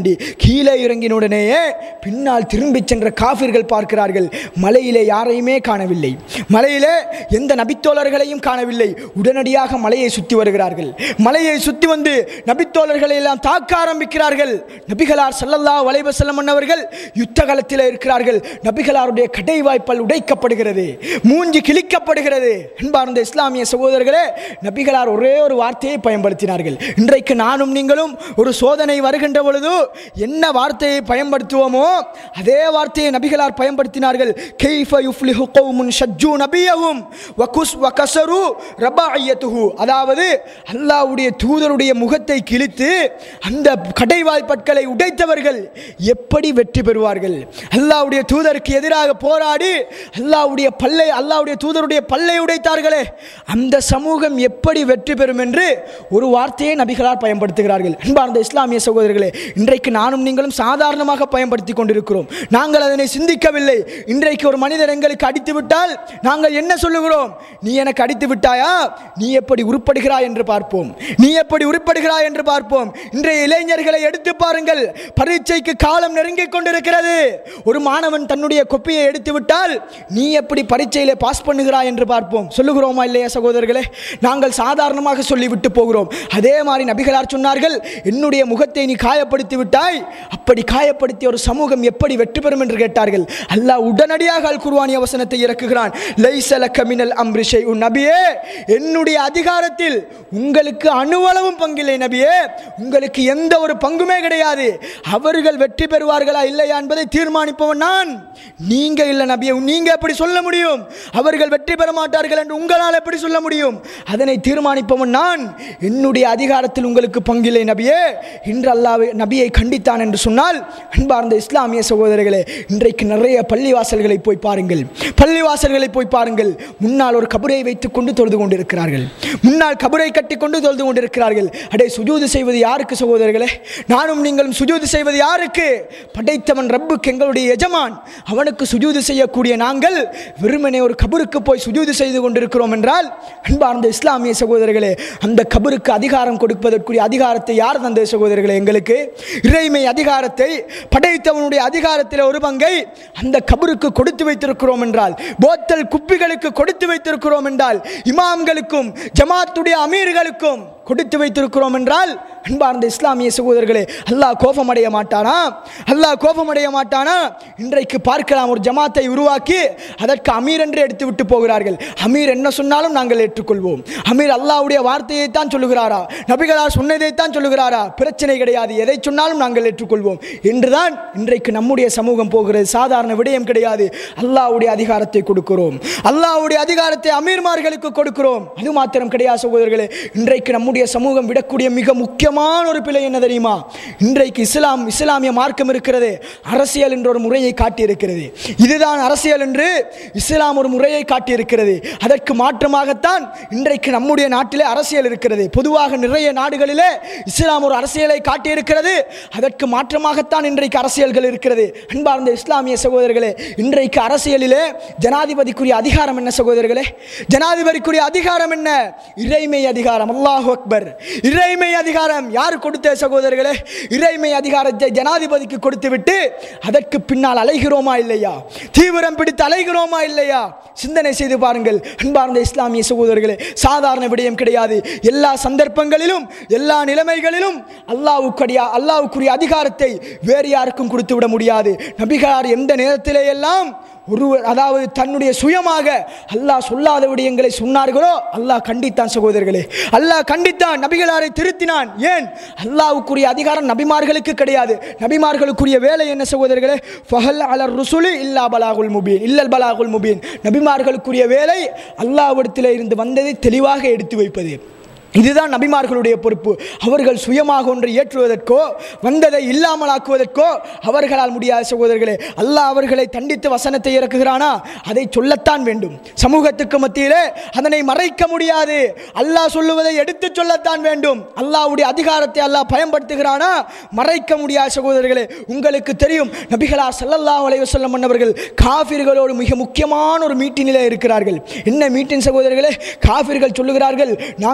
C: வேண்டி கீழே இறங்கின உடனேயே பின்னால் திரும்பிச் சென்ற காஃபிர்கள் பார்க்கிறார்கள் மலையிலே யாரையுமே காணவில்லை மலையிலே எந்த நபித்தோழர்களையும் காணவில்லை உடனடியாக மலையை சுற்றி வருகிறார்கள் மலையை சுற்றி வந்து நபித்தோழர்களை எல்லாம் தாக்க ஆரம்பிக்கிறார்கள் நபிகளார் ஸல்லல்லாஹு அலைஹி வஸல்லம் அவர்கள் யுத்த காலத்தில் இருக்கிறார்கள் நபிகளாருடைய கடை வாய்ப்பால் உடைக்கப்படுகிறது மூஞ்சி கிழிக்கப்படுகிறது என்பார்ந்த இஸ்லாமிய சகோதரர்களே நபிகளார் ஒரே ஒரு வார்த்தையை பயன்படுத்தினார்கள் இன்றைக்கு நானும் நீங்களும் ஒரு சோதனை வருகின்ற பொழுது என்ன வார்த்தையை பயன்படுத்துவோமோ அதே வார்த்தையை நபிகளார் பயன்படுத்தினார்கள் கைஃப யுஃப்லிஹு கௌமுன் ஷஜ்ஜு நபியஹும் வகுஸ் வகஸரு ரபாயத்துஹு அதாவது அல்லாஹ்வுடைய தூதருடைய முகத்தை கிழித்து அந்த கடைவாய்ப்பற்களை உடைத்தவர்கள் எப்படி வெற்றி பெறுவார்கள் அல்லாஹ்வுடைய தூதருக்கு எதிராக போராடி அல்லாஹ்வுடைய பல்லை அல்லாஹ்வுடைய தூதருடைய பல்லை உடைத்தார்களே அந்த சமூகம் எப்படி வெற்றி பெறும் என்று ஒரு வார்த்தையை நபிகளார் பயன்படுத்துகிறார்கள் அன்பார்ந்த இஸ்லாமிய சகோதரர்களே இன்றைக்கு நானும் நீங்களும் சாதாரணமாக பயன்படுத்தி கொண்டிருக்கிறோம் நாங்கள் அதனை சிந்திக்கவில்லை இன்றைக்கு ஒரு மனிதர் எங்களுக்கு அடித்து விட்டால் நாங்கள் என்ன சொல்லுகிறோம் நீ எனக்கு அடித்து விட்டாயா நீ எப்படி உருப்படுகிறாய் என்று பார்ப்போம் நீ எப்படி உருப்படுகிறாய் என்று பார்ப்போம் இன்றைய இளைஞர்களை எடுத்து பாருங்கள் பரீட்சைக்கு காலம் நெருங்கிக் கொண்டிருக்கிறது ஒரு மாணவன் தன்னுடைய கொப்பியை எடுத்து விட்டால் நீ எப்படி பரீட்சையிலே பாஸ் பண்ணுகிறாய் என்று பார்ப்போம் சொல்லுகிறோமா இல்லையா சகோதரர்களே நாங்கள் சாதாரணமாக சொல்லிவிட்டு போகிறோம் அதே மாதிரி நபிகளார் சொன்னார்கள் என்னுடைய முகத்தை நீ காயப்படுத்தி விட்டாய் அப்படி காயப்படுத்திய ஒரு சமூகம் எப்படி வெற்றி பெறும் என்று கேட்டார்கள் அல்லாஹ் உடனடியாக அல் குர்வானிய வசனத்தை இறக்குகிறான் லைசலக்க மினல் அம்ரிஷை உன் நபியே என்னுடைய அதிகாரத்தில் உங்களுக்கு அணுவளவும் பங்கில்லை நபியே உங்களுக்கு எந்த ஒரு பங்குமே கிடையாது அவர்கள் வெற்றி பெறுவார்களா இல்லையா என்பதை தீர்மானிப்பவன் நான் நீங்க இல்லை நபியே நீங்க எப்படி சொல்ல முடியும் அவர்கள் வெற்றி பெற மாட்டார்கள் என்று உங்களால் எப்படி சொல்ல முடியும் அதனை தீர்மானிப்பவன் நான் என்னுடைய அதிகாரத்தில் உங்களுக்கு பங்கில்லை நபியே இன்று அல்லாஹ் நபியை கண்டித்தான் என்று சொன்னால் அன்பார்ந்த இஸ்லாமிய சகோதரர்களே இன்றைக்கு நிறைய பள்ளிவாசல்களை போய் பாருங்கள் பள்ளிவாசல்களை போய் பாருங்கள் முன்னால் ஒரு கபரை வைத்துக் கொண்டு தொழுது கொண்டிருக்கிறார்கள் முன்னால் கபரை கட்டி கொண்டு தொழுது கொண்டிருக்கிறார்கள் அடே சுஜூது செய்வது யாருக்கு சகோதரர்களே நானும் நீங்களும் சுஜூது செய்வது யாருக்கு படைத்தவன் ரப்புக்கு எங்களுடைய எஜமான் அவனுக்கு சுஜூது செய்யக்கூடிய நாங்கள் வெறுமனே ஒரு கபருக்கு போய் சுஜூது செய்து கொண்டிருக்கிறோம் என்றால் அன்பார்ந்த இஸ்லாமிய சகோதரர்களே அந்த கபருக்கு அதிகாரம் கொடுப்பதற்குரிய அதிகாரத்தை யார் தந்த சகோதரர்களே எங்களுக்கு இறைமை அதிகாரத்தை படைத்தவனுடைய அதிகாரத்தில் ஒரு பங்கை அந்த கபருக்கு கொடுத்து வைத்திருக்கிறோம் என்றால் போத்தல் குப்பிகளுக்கு கொடுத்து வைத்திருக்கிறோம் என்றால் இமாம்களுக்கும் ஜமாத்துடைய அமீர்களுக்கும் கொடுத்து வைத்திருக்கிறோம் என்றால் அன்பார்ந்த இஸ்லாமிய சகோதரர்களே அல்லாஹ் கோபமடைய மாட்டானா அல்லாஹ் கோபமடைய மாட்டானா இன்றைக்கு பார்க்கலாம் ஒரு ஜமாத்தை உருவாக்கி அதற்கு அமீர் என்று எடுத்து விட்டு போகிறார்கள் அமீர் என்ன சொன்னாலும் நாங்கள் ஏற்றுக்கொள்வோம் அமீர் அல்லாஹ்வுடைய வார்த்தையை தான் சொல்லுகிறாரா நபிகளார் சொன்னதை தான் சொல்லுகிறாரா பிரச்சனை கிடையாது எதை சொன்னாலும் நாங்கள் ஏற்றுக்கொள்வோம் என்றுதான் இன்றைக்கு நம்முடைய சமூகம் போகிறது சாதாரண விடயம் கிடையாது அல்லாஹ்வுடைய அதிகாரத்தை கொடுக்கிறோம் அல்லாஹ்வுடைய அதிகாரத்தை அமீர்மார்களுக்கு கொடுக்கிறோம் அது மாத்திரம் கிடையாது சகோதரர்களே இன்றைக்கு நம்முடைய சமூகம் விடக்கூடிய மிக முக்கியமான ஒரு பிழை என்ன தெரியுமா இன்றைக்கு இஸ்லாம் இஸ்லாமிய மார்க்கம் இருக்கிறது அரசியல் என்ற ஒரு முறையை காட்டியிருக்கிறது இதுதான் அரசியல் என்று இஸ்லாம் ஒரு முறையை காட்டியிருக்கிறது அதற்கு மாற்றமாகத்தான் இன்றைக்கு நம்முடைய நாட்டிலே அரசியல் இருக்கிறது பொதுவாக நிறைய நாடுகளிலே இஸ்லாம் ஒரு அரசியலை காட்டியிருக்கிறது அதற்கு மாற்றமாகத்தான் இன்றைக்கு அரசியல்கள் இருக்கிறது அன்பார்ந்த இஸ்லாமிய சகோதரர்களே இன்றைக்கு அரசியலிலே ஜனாதிபதிக்குரிய அதிகாரம் என்ன சகோதரர்களே ஜனாதிபதிக்குரிய அதிகாரம் என்ன இறைமை அதிகாரம் அல்லாஹ் அக்பர் இறைமை அதிகாரம் யார் கொடுத்த சகோதரர்களே இறைமை அதிகாரத்தை ஜனாதிபதிக்கு கொடுத்துவிட்டு அதற்கு பின்னால் அலைகிறோமா இல்லையா தீவிரம் பிடித்து அலைகிறோமா இல்லையா சிந்தனை செய்து பாருங்கள் அன்பார்ந்த இஸ்லாமிய சகோதரர்களே சாதாரண விடயம் கிடையாது எல்லா சந்தர்ப்பங்களிலும் எல்லா நிலைமைகளிலும் அல்லாவுக்குரிய அல்லாவுக்குரிய அதிகாரத்தை வேறு யாருக்கும் கொடுத்து விட முடியாது நபிகார் எந்த நேரத்திலே எல்லாம் ஒருவர் அதாவது தன்னுடைய சுயமாக அல்லாஹ் சொல்லாத விடயங்களை சொன்னார்களோ அல்லாஹ் கண்டித்தான் சகோதரர்களே அல்லாஹ் கண்டித்தான் நபிகளாரை திருத்தினான் ஏன் அல்லாஹ்வுக்குரிய அதிகாரம் நபிமார்களுக்கு கிடையாது நபிமார்களுக்குரிய வேலை என்ன சகோதரர்களே ஃபஹல் அலர் ருசுலி இல்லா பலாகுல் முபீன் இல்லல் பலாகுல் முபீன் நபிமார்களுக்குரிய வேலை அல்லாஹ்விடத்தில் இருந்து வந்ததை தெளிவாக எடுத்து வைப்பது இதுதான் நபிமார்களுடைய பொறுப்பு அவர்கள் சுயமாக ஒன்று ஏற்றுவதற்கோ வந்ததை இல்லாமலாக்குவதற்கோ அவர்களால் முடியாத சகோதரர்களே அல்லாஹ் அவர்களை தண்டித்து வசனத்தை இறக்குகிறானா அதை சொல்லத்தான் வேண்டும் சமூகத்துக்கு மத்தியிலே அதனை மறைக்க முடியாது அல்லாஹ் சொல்லுவதை எடுத்து சொல்லத்தான் வேண்டும் அல்லாஹ்வுடைய அதிகாரத்தை அல்லாஹ் பயன்படுத்துகிறானா மறைக்க முடியாத சகோதரர்களே உங்களுக்கு தெரியும் நபிகளா ஸல்லல்லாஹு அலைஹி வஸல்லம் அவர்கள் காஃபிர்களோடு மிக முக்கியமான ஒரு மீட்டினிலே இருக்கிறார்கள் என்ன மீட்டின் சகோதரர்களே காஃபிர்கள் சொல்லுகிறார்கள் நாங்கள் இஸ்லாம்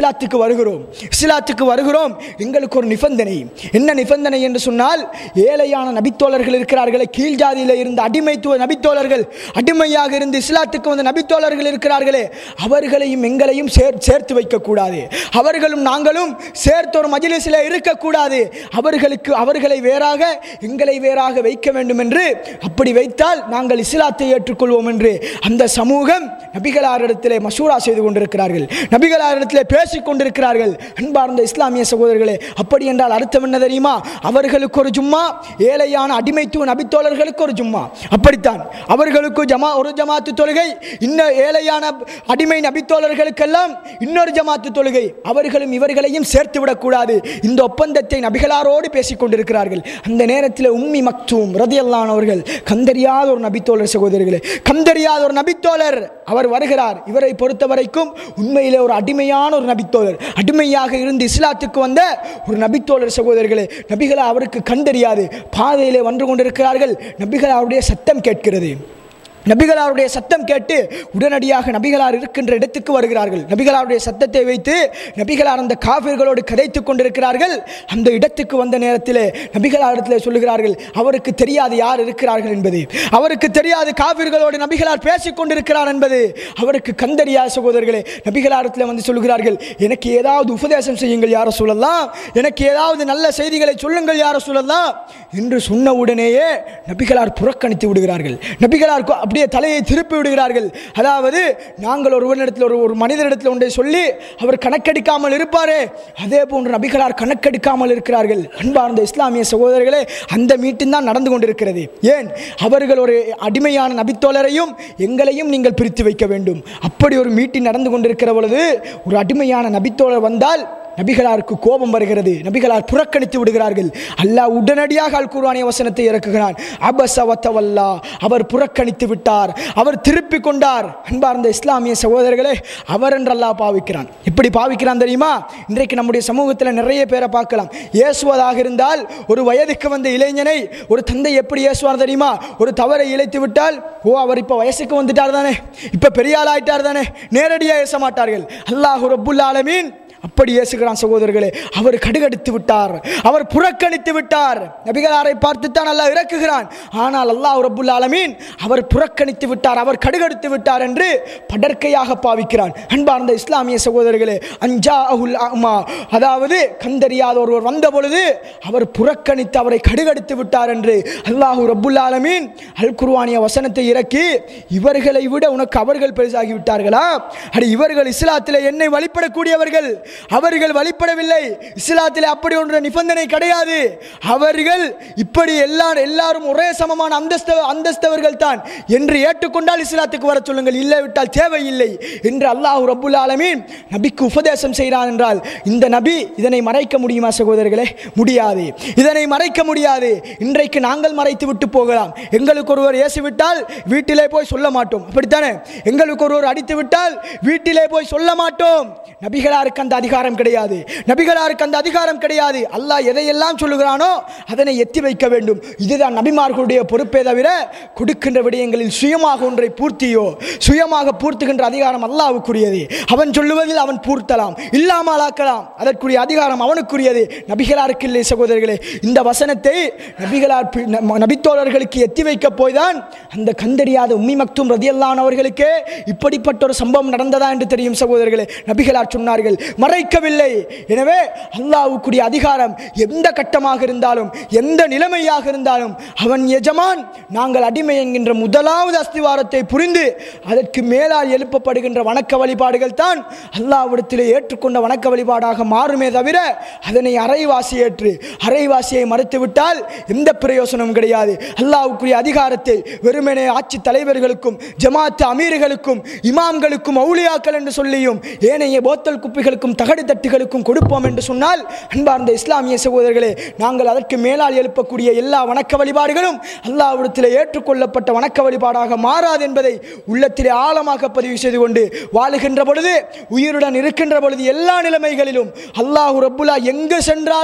C: இஸ்லாத்துக்கு வருகிறோம் இஸ்லாத்துக்கு வருகிறோம் எங்களுக்கு ஒரு நிபந்தனை என்ன நிபந்தனை என்று சொன்னால் ஏழையான நபித்தோழர்கள் இருக்கிறார்களே கீழ் ஜாதியில் இருந்த அடிமைத்துவ நபித்தோழர்கள் அடிமையாக இருந்து இஸ்லாத்துக்கு வந்த நபித்தோழர்கள் இருக்கிறார்களே அவர்களையும் எங்களையும் சேர் சேர்த்து வைக்கக்கூடாது அவர்களும் நாங்களும் சேர்த்து ஒரு மஜிலிஸில் இருக்கக்கூடாது அவர்களுக்கு அவர்களை வேறாக எங்களை வேறாக வைக்க வேண்டும் என்று அப்படி வைத்தால் நாங்கள் இஸ்லாத்தை ஏற்றுக்கொள்வோம் என்று அந்த சமூகம் நபிகளாரிடத்திலே மசூரா செய்து கொண்டிருக்கிறார்கள் நபிகளாரிடத்திலே பேசிக் கொண்டிருக்கிறார்கள் அன்பார்ந்த இஸ்லாமிய சகோதரர்களே அப்படி என்றால் அர்த்தம் என்ன தெரியுமா அவர்களுக்கு ஒரு ஜும்மா ஏழையான அடிமைத்துவ நபித்தோழர்களுக்கு ஒரு ஜும்மா அப்படித்தான் அவர்களுக்கு ஜமா ஒரு ஜமாத்து தொழுகை இன்னும் ஏழையான அடிமை நபித்தோழர்களுக்கெல்லாம் இன்னொரு ஜமாத்து தொழுகை அவர்களும் இவர்களையும் சேர்த்து விடக்கூடாது இந்த ஒப்பந்தத்தை நபிகளாரோடு பேசிக் கொண்டிருக்கிறார்கள் அந்த நேரத்தில் உம்மி மக்தூம் ரதியல்லானவர்கள் கந்தறியாத ஒரு நபித்தோழர் சகோதரர்களே கந்தறியாத ஒரு நபித்தோழர் அவர் வருகிறார் இவரை பொறுத்த வரைக்கும் உண்மையிலே ஒரு அடிமையான ஒரு நபித்தோழர் அடிமையாக இருந்து இஸ்லாத்துக்கு வந்த ஒரு நபித்தோழர் சகோதரர்களே நபிகளை அவருக்கு கண்டறியாது பாதையிலே வந்து கொண்டிருக்கிறார்கள் நபிகள் அவருடைய சத்தம் கேட்கிறது நபிகளாருடைய சத்தம் கேட்டு உடனடியாக நபிகளார் இருக்கின்ற இடத்துக்கு வருகிறார்கள் நபிகளாருடைய சத்தத்தை வைத்து நபிகளார் அந்த காவிர்களோடு கதைத்துக் கொண்டிருக்கிறார்கள் அந்த இடத்துக்கு வந்த நேரத்தில் நபிகளாரிடத்தில் சொல்லுகிறார்கள் அவருக்கு தெரியாது யார் இருக்கிறார்கள் என்பது அவருக்கு தெரியாது காவிர்களோடு நபிகளார் பேசிக் கொண்டிருக்கிறார் என்பது அவருக்கு கந்தறியாத சகோதரர்களே நபிகளாரத்தில் வந்து சொல்லுகிறார்கள் எனக்கு ஏதாவது உபதேசம் செய்யுங்கள் யார சொல்லலாம் எனக்கு ஏதாவது நல்ல செய்திகளை சொல்லுங்கள் யார சொல்லலாம் என்று சொன்ன உடனேயே நபிகளார் புறக்கணித்து விடுகிறார்கள் நபிகளார் கொ- அப்படியே தலையை திருப்பி விடுகிறார்கள் அதாவது நாங்கள் ஒருவனிடத்தில் ஒரு ஒரு மனிதரிடத்தில் ஒன்றை சொல்லி அவர் கணக்கெடுக்காமல் இருப்பாரே அதே போன்று நபிகளார் கணக்கெடுக்காமல் இருக்கிறார்கள் அன்பார்ந்த இஸ்லாமிய சகோதரர்களே அந்த மீட்டிங் தான் நடந்து கொண்டிருக்கிறது ஏன் அவர்கள் ஒரு அடிமையான நபித்தோழரையும் எங்களையும் நீங்கள் பிரித்து வைக்க வேண்டும் அப்படி ஒரு மீட்டிங் நடந்து கொண்டிருக்கிற பொழுது ஒரு அடிமையான நபித்தோழர் வந்தால் நபிகளாருக்கு கோபம் வருகிறது நபிகளார் புறக்கணித்து விடுகிறார்கள் அல்லாஹ் உடனடியாக அல் குர்ஆனிய வசனத்தை இறக்குகிறான் அபஸ வத்தவல்லா அவர் புறக்கணித்து விட்டார் அவர் திருப்பி கொண்டார் அன்பார்ந்த இஸ்லாமிய சகோதரர்களே அவர் என்று அல்லாஹ் பாவிக்கிறான் எப்படி பாவிக்கிறான் தெரியுமா இன்றைக்கு நம்முடைய சமூகத்தில் நிறைய பேரை பார்க்கலாம் ஏசுவதாக இருந்தால் ஒரு வயதுக்கு வந்த இளைஞனை ஒரு தந்தை எப்படி ஏசுவார் தெரியுமா ஒரு தவறை இழைத்து விட்டால் ஓ அவர் இப்போ வயசுக்கு வந்துட்டார் தானே இப்போ பெரிய ஆள் ஆயிட்டார் தானே நேரடியாக ஏச மாட்டார்கள் அல்லாஹ் ரப்புல் ஆலமீன் அப்படி இயேசுகிறான் சகோதரர்களே அவர் கடுகடித்து விட்டார் அவர் புறக்கணித்து விட்டார் நபிகளாரை பார்த்துத்தான் அல்லாஹ் இறக்குகிறான் ஆனால் அல்லாஹ் ரப்புல் ஆலமீன் அவர் புறக்கணித்து விட்டார் அவர் கடுகடித்து விட்டார் என்று படற்கையாக பாவிக்கிறான் அன்பார்ந்த இஸ்லாமிய சகோதரர்களே அஞ்சா அஹுல் அம்மா அதாவது கண்டறியாத ஒருவர் வந்த பொழுது அவர் புறக்கணித்து அவரை கடுகடித்து விட்டார் என்று அல்லாஹு ரப்புல் ஆலமீன் அல் குர்ஆனிய வசனத்தை இறக்கி இவர்களை விட உனக்கு அவர்கள் பெருசாகி விட்டார்களா அடி இவர்கள் இஸ்லாத்திலே என்னை வழிபடக்கூடியவர்கள் அவர்கள் வழிபடவில்லை இஸ்லாத்திலே அப்படி ஒன்று நிபந்தனை கிடையாது அவர்கள் இப்படி எல்லாரும் எல்லாரும் ஒரே சமமான அந்தஸ்த அந்தஸ்தவர்கள் தான் என்று ஏற்றுக்கொண்டால் இஸ்லாத்துக்கு வர சொல்லுங்கள் இல்லை விட்டால் தேவையில்லை என்று அல்லாஹ் ரப்புல் ஆலமீன் நபிக்கு உபதேசம் செய்கிறான் என்றால் இந்த நபி இதனை மறைக்க முடியுமா சகோதரர்களே முடியாது இதனை மறைக்க முடியாது இன்றைக்கு நாங்கள் மறைத்து விட்டு போகலாம் எங்களுக்கு ஒருவர் ஏசி விட்டால் வீட்டிலே போய் சொல்ல மாட்டோம் அப்படித்தானே எங்களுக்கு ஒருவர் அடித்து விட்டால் வீட்டிலே போய் சொல்ல மாட்டோம் நபிகளாருக்கு அந்த அதிகாரம் கிடையாது நபிகளாருக்கு அந்த அதிகாரம் கிடையாது அல்லாஹ் எதையெல்லாம் சொல்லுகிறானோ அதனை எத்தி வைக்க வேண்டும் இதுதான் நபிமார்களுடைய பொறுப்பே தவிர கொடுக்கின்ற விடயங்களில் சுயமாக ஒன்றை பூர்த்தியோ சுயமாக பூர்த்துகின்ற அதிகாரம் அல்லாஹ்வுக்குரியது அவன் சொல்லுவதில் அவன் பூர்த்தலாம் இல்லாமல் ஆக்கலாம் அதற்குரிய அதிகாரம் அவனுக்குரியது நபிகளாருக்கு இல்லை சகோதரர்களே இந்த வசனத்தை நபிகளார் பி- ந- நபித்தோழர்களுக்கு எத்தி வைக்க போய்தான் அந்த கண்டறியாத உம்மி மக்தும் ரதியல்லான் அவர்களுக்கே இப்படிப்பட்ட ஒரு சம்பவம் நடந்ததா என்று தெரியும் சகோதரர்களே நபிகளார் சொன்னார்கள் மறைக்கவில்லை எனவே அல்லாஹ்வுக்குரிய அதிகாரம் எந்த கட்டமாக இருந்தாலும் எந்த நிலைமையாக இருந்தாலும் அவன் எஜமான் நாங்கள் அடிமை என்கின்ற முதலாவது அஸ்திவாரத்தை புரிந்து அதற்கு மேலால் எழுப்பப்படுகின்ற வணக்க வழிபாடுகள் தான் அல்லாஹ்விடத்திலே ஏற்றுக்கொண்ட வணக்க வழிபாடாக மாறுமே தவிர அதனை அரைவாசி ஏற்று அரைவாசியை மறுத்துவிட்டால் எந்த பிரயோசனமும் கிடையாது அல்லாஹ்வுக்குரிய அதிகாரத்தை வெறுமனே ஆட்சி தலைவர்களுக்கும் ஜமாத்து அமீர்களுக்கும் இமாம்களுக்கும் அவுலியாக்கள் என்று சொல்லியும் ஏனைய போத்தல் குப்பிகளுக்கும் தகடு தட்டுகளுக்கும் கொடுப்போம் என்று சொன்னால் அன்பார்ந்த இஸ்லாமிய சகோதரர்களே நாங்கள் அதற்கு மேலால் எழுப்பக்கூடிய எல்லா வணக்க வழிபாடுகளும் அல்லாஹ்விடத்தில் ஏற்றுக்கொள்ளப்பட்ட வணக்க வழிபாடாக மாறாது என்பதை உள்ளத்திலே ஆழமாக பதிவு செய்து கொண்டு வாழுகின்ற பொழுது உயிருடன் இருக்கின்ற பொழுது எல்லா நிலைமைகளிலும் அல்லாஹ் ரப்புல்லா எங்கு சென்றாலும்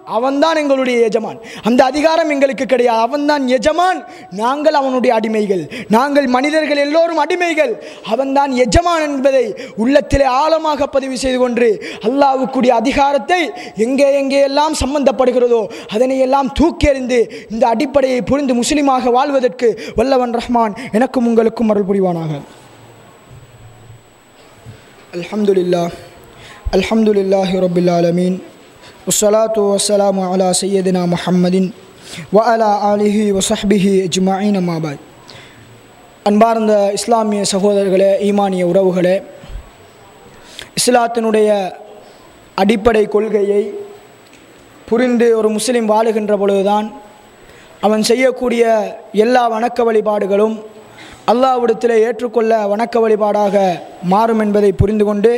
C: அவன்தான் எங்களுடைய எஜமான் அந்த அதிகாரம் எங்களுக்கு கிடையாது அவன்தான் எஜமான் நாங்கள் அவனுடைய அடிமைகள் நாங்கள் மனிதர்கள் எல்லோரும் அடிமைகள் அவன்தான் எஜமான் என்பதை உள்ளத்திலே ஆழமாக பதிவு செய்து கொண்டு அல்லாவுக்குரிய அதிகாரத்தை எங்கே எங்கே எல்லாம் சம்பந்தப்படுகிறதோ அதனை எல்லாம் தூக்கி எறிந்து இந்த அடிப்படையை புரிந்து முஸ்லிமாக வாழ்வதற்கு வல்லவன் ரஹ்மான் எனக்கும் உங்களுக்கும் அருள் புரிவானாக அல்ஹம்துலில்லா அல்ஹம்துலில்லாஹி ரபில் ஆலமீன் வஸ்ஸலாத்து வஸ்ஸலாமு அலா சையதினா முஹம்மதின் வ அலா ஆலிஹி வசஹ்பிஹி அஜ்மாயின் அம்மாபாய் அன்பார்ந்த இஸ்லாமிய சகோதரர்களே ஈமானிய உறவுகளே இஸ்லாத்தினுடைய அடிப்படை கொள்கையை புரிந்து ஒரு முஸ்லீம் வாழுகின்ற பொழுதுதான் அவன் செய்யக்கூடிய எல்லா வணக்க வழிபாடுகளும் அல்லாவிடத்தில் ஏற்றுக்கொள்ள வணக்க வழிபாடாக மாறும் என்பதை புரிந்து கொண்டு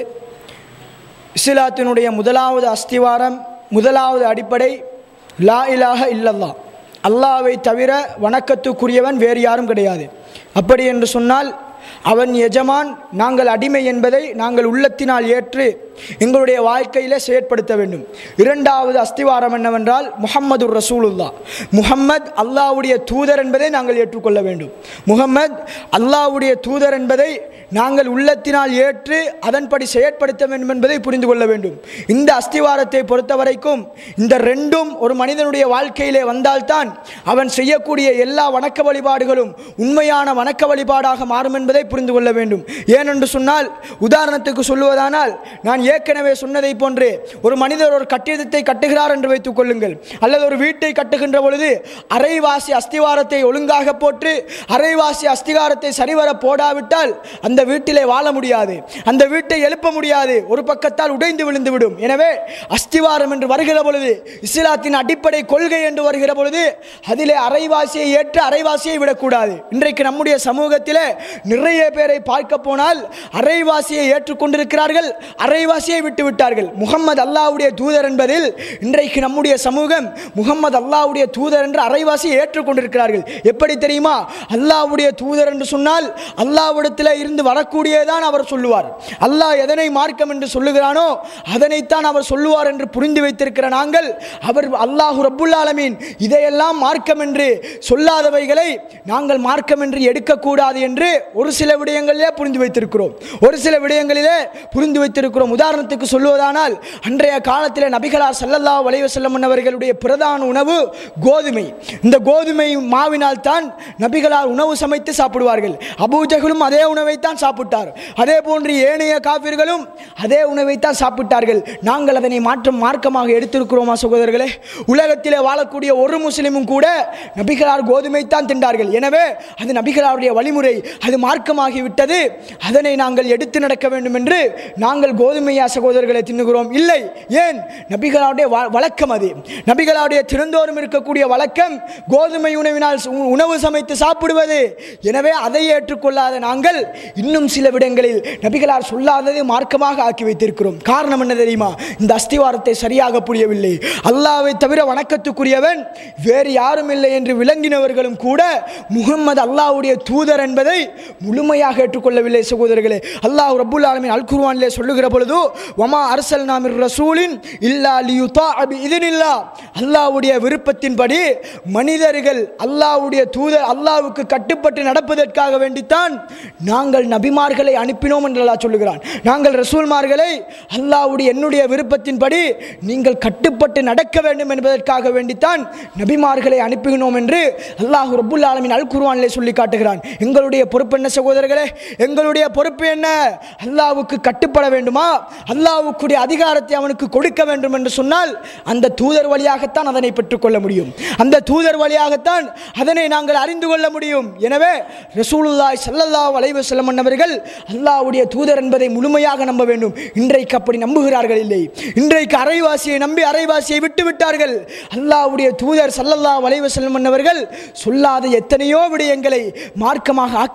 C: இஸ்லாத்தினுடைய முதலாவது அஸ்திவாரம் முதலாவது அடிப்படை லா இலாஹ இல்லல்லா அல்லாவை தவிர வணக்கத்துக்குரியவன் வேறு யாரும் கிடையாது அப்படி என்று சொன்னால் அவன் எஜமான் நாங்கள் அடிமை என்பதை நாங்கள் உள்ளத்தினால் ஏற்று எங்களுடைய வாழ்க்கையிலே செயற்படுத்த வேண்டும் இரண்டாவது அஸ்திவாரம் என்னவென்றால் முஹம்மது ரசூலுல்லா முஹம்மத் அல்லாவுடைய தூதர் என்பதை நாங்கள் ஏற்றுக்கொள்ள வேண்டும் முகம்மது அல்லாவுடைய தூதர் என்பதை நாங்கள் உள்ளத்தினால் ஏற்று அதன்படி செயற்படுத்த வேண்டும் என்பதை புரிந்து கொள்ள வேண்டும் இந்த அஸ்திவாரத்தை பொறுத்த வரைக்கும் இந்த ரெண்டும் ஒரு மனிதனுடைய வாழ்க்கையிலே வந்தால்தான் அவன் செய்யக்கூடிய எல்லா வணக்க வழிபாடுகளும் உண்மையான வணக்க வழிபாடாக மாறும் என்பதை புரிந்து கொள்ள வேண்டும் ஏனென்று சொன்னால் உதாரணத்துக்கு சொல்லுவதானால் நான் ஏற்கனவே சொன்னதை போன்று ஒரு மனிதர் ஒரு கட்டிடத்தை கட்டுகிறார் என்று வைத்துக் கொள்ளுங்கள் அல்லது ஒரு வீட்டை கட்டுகின்ற பொழுது அரைவாசி அஸ்திவாரத்தை ஒழுங்காக போட்டு அரைவாசி அஸ்திகாரத்தை சரிவர போடாவிட்டால் அந்த வீட்டிலே வாழ முடியாது அந்த வீட்டை எழுப்ப முடியாது ஒரு பக்கத்தால் உடைந்து விழுந்து விடும் எனவே அஸ்திவாரம் என்று வருகிற பொழுது இஸ்லாத்தின் அடிப்படை கொள்கை என்று வருகிற பொழுது அதிலே அரைவாசியை ஏற்று அரைவாசியை விடக்கூடாது இன்றைக்கு நம்முடைய சமூகத்திலே நிறைய பேரை பார்க்க போனால் அரைவாசியை ஏற்றுக்கொண்டிருக்கிறார்கள் அரைவாசியை விட்டு விட்டார்கள் முகம்மது அல்லாவுடைய தூதர் என்பதில் இன்றைக்கு நம்முடைய சமூகம் முகம்மது அல்லாவுடைய தூதர் என்று அரைவாசியை ஏற்றுக்கொண்டிருக்கிறார்கள் எப்படி தெரியுமா அல்லாவுடைய தூதர் என்று சொன்னால் அல்லாவிடத்தில் இருந்து வரக்கூடியதான் அவர் சொல்லுவார் அல்லாஹ் எதனை மார்க்கம் என்று சொல்லுகிறானோ அதனைத்தான் அவர் சொல்லுவார் என்று புரிந்து வைத்திருக்கிற நாங்கள் அவர் அல்லாஹு ரப்புல் ஆலமீன் இதையெல்லாம் மார்க்கம் என்று சொல்லாதவைகளை நாங்கள் மார்க்கம் என்று எடுக்கக்கூடாது என்று ஒரு சில விடயங்களிலே புரிந்து வைத்திருக்கிறோம் ஒரு சில விடயங்களிலே புரிந்து வைத்திருக்கிறோம் உதாரணத்துக்கு சொல்லுவதானால் அன்றைய காலத்தில் நபிகளார் சல்லல்லா வலைவ செல்லம் அவர்களுடைய பிரதான உணவு கோதுமை இந்த கோதுமை மாவினால் தான் நபிகளார் உணவு சமைத்து சாப்பிடுவார்கள் அபூஜகளும் அதே உணவைத்தான் சாப்பிட்டார் அதே போன்று ஏனைய காபிர்களும் அதே உணவைத்தான் சாப்பிட்டார்கள் நாங்கள் அதனை மாற்றம் மார்க்கமாக எடுத்திருக்கிறோமா சகோதரர்களே உலகத்திலே வாழக்கூடிய ஒரு முஸ்லிமும் கூட நபிகளார் கோதுமை தான் தின்றார்கள் எனவே அது நபிகளாருடைய வழிமுறை அது மார்க்கமாகிவிட்டது அதனை நாங்கள் எடுத்து நடக்க வேண்டும் என்று நாங்கள் கோதுமையா சகோதரர்களை தின்னுகிறோம் இல்லை ஏன் நபிகளாருடைய வ- வழக்கம் அது நபிகளாருடைய திறந்தோறும் இருக்கக்கூடிய வழக்கம் கோதுமை உணவினால் சு- உணவு சமைத்து சாப்பிடுவது எனவே அதை ஏற்றுக்கொள்ளாத நாங்கள் இன்னும் சில விடங்களில் நபிகளார் சொல்லாததை மார்க்கமாக ஆக்கி வைத்திருக்கிறோம் காரணம் என்ன தெரியுமா இந்த அஸ்திவாரத்தை சரியாக புரியவில்லை அல்லாவை தவிர வணக்கத்துக்குரியவன் வேறு யாரும் இல்லை என்று விளங்கினவர்களும் கூட முகம்மது அல்லாஹ்வுடைய தூதர் என்பதை முழுமையாக ஏற்றுக்கொள்ளவில்லை சகோதரர்களே அல்லாஹ் ரப்புல் ஆலமீன் அல் குர்ஆனிலே சொல்லுகிற பொழுது வமா அர்சல்னா மிர் ரசூலின் இல்லா லியுதா பி இதினில்லா அல்லாஹ்வுடைய விருப்பத்தின்படி மனிதர்கள் அல்லாஹ்வுடைய தூதர் அல்லாஹ்வுக்கு கட்டுப்பட்டு நடப்பதற்காக வேண்டித்தான் நாங்கள் நபிமார்களை அனுப்பினோம் என்று அல்லாஹ் சொல்லுகிறான் நாங்கள் ரசூல்மார்களை அல்லாஹ்வுடைய என்னுடைய விருப்பத்தின்படி நீங்கள் கட்டுப்பட்டு நடக்க வேண்டும் என்பதற்காக வேண்டித்தான் நபிமார்களை அனுப்பினோம் என்று அல்லாஹ் ரப்புல் ஆலமீன் அல் குர்ஆனிலே சொல்லி காட்டுகிறான் எங்களுடைய பொறுப்பு என்ன சகோதரர்களே எங்களுடைய பொறுப்பு என்ன அல்லாஹ்வுக்கு கட்டுப்பட வேண்டுமா அல்லாஹ்வுக்குடைய அதிகாரத்தை அவனுக்கு கொடுக்க வேண்டும் என்று சொன்னால் அந்த தூதர் வழியாகத்தான் அதனை பெற்றுக்கொள்ள முடியும் அந்த தூதர் வழியாகத்தான் அதனை நாங்கள் அறிந்து கொள்ள முடியும் எனவே ரசூலுல்லாஹி ஸல்லல்லாஹு அலைஹி வஸல்லம் அவர்கள் அல்லாஹ்வுடைய தூதர் என்பதை முழுமையாக நம்ப வேண்டும் இன்றைக்கு அப்படி நம்புகிறார்கள் இல்லை இன்றைக்கு அரைவாசியை நம்பி அரைவாசியை விட்டு விட்டார்கள் அல்லாஹ்வுடைய தூதர் ஸல்லல்லாஹு அலைஹி வஸல்லம் அவர்கள் சொல்லாத எத்தனையோ விடயங்களை மார்க்கமாக ஆக்கி வைத்திருக்கிறார்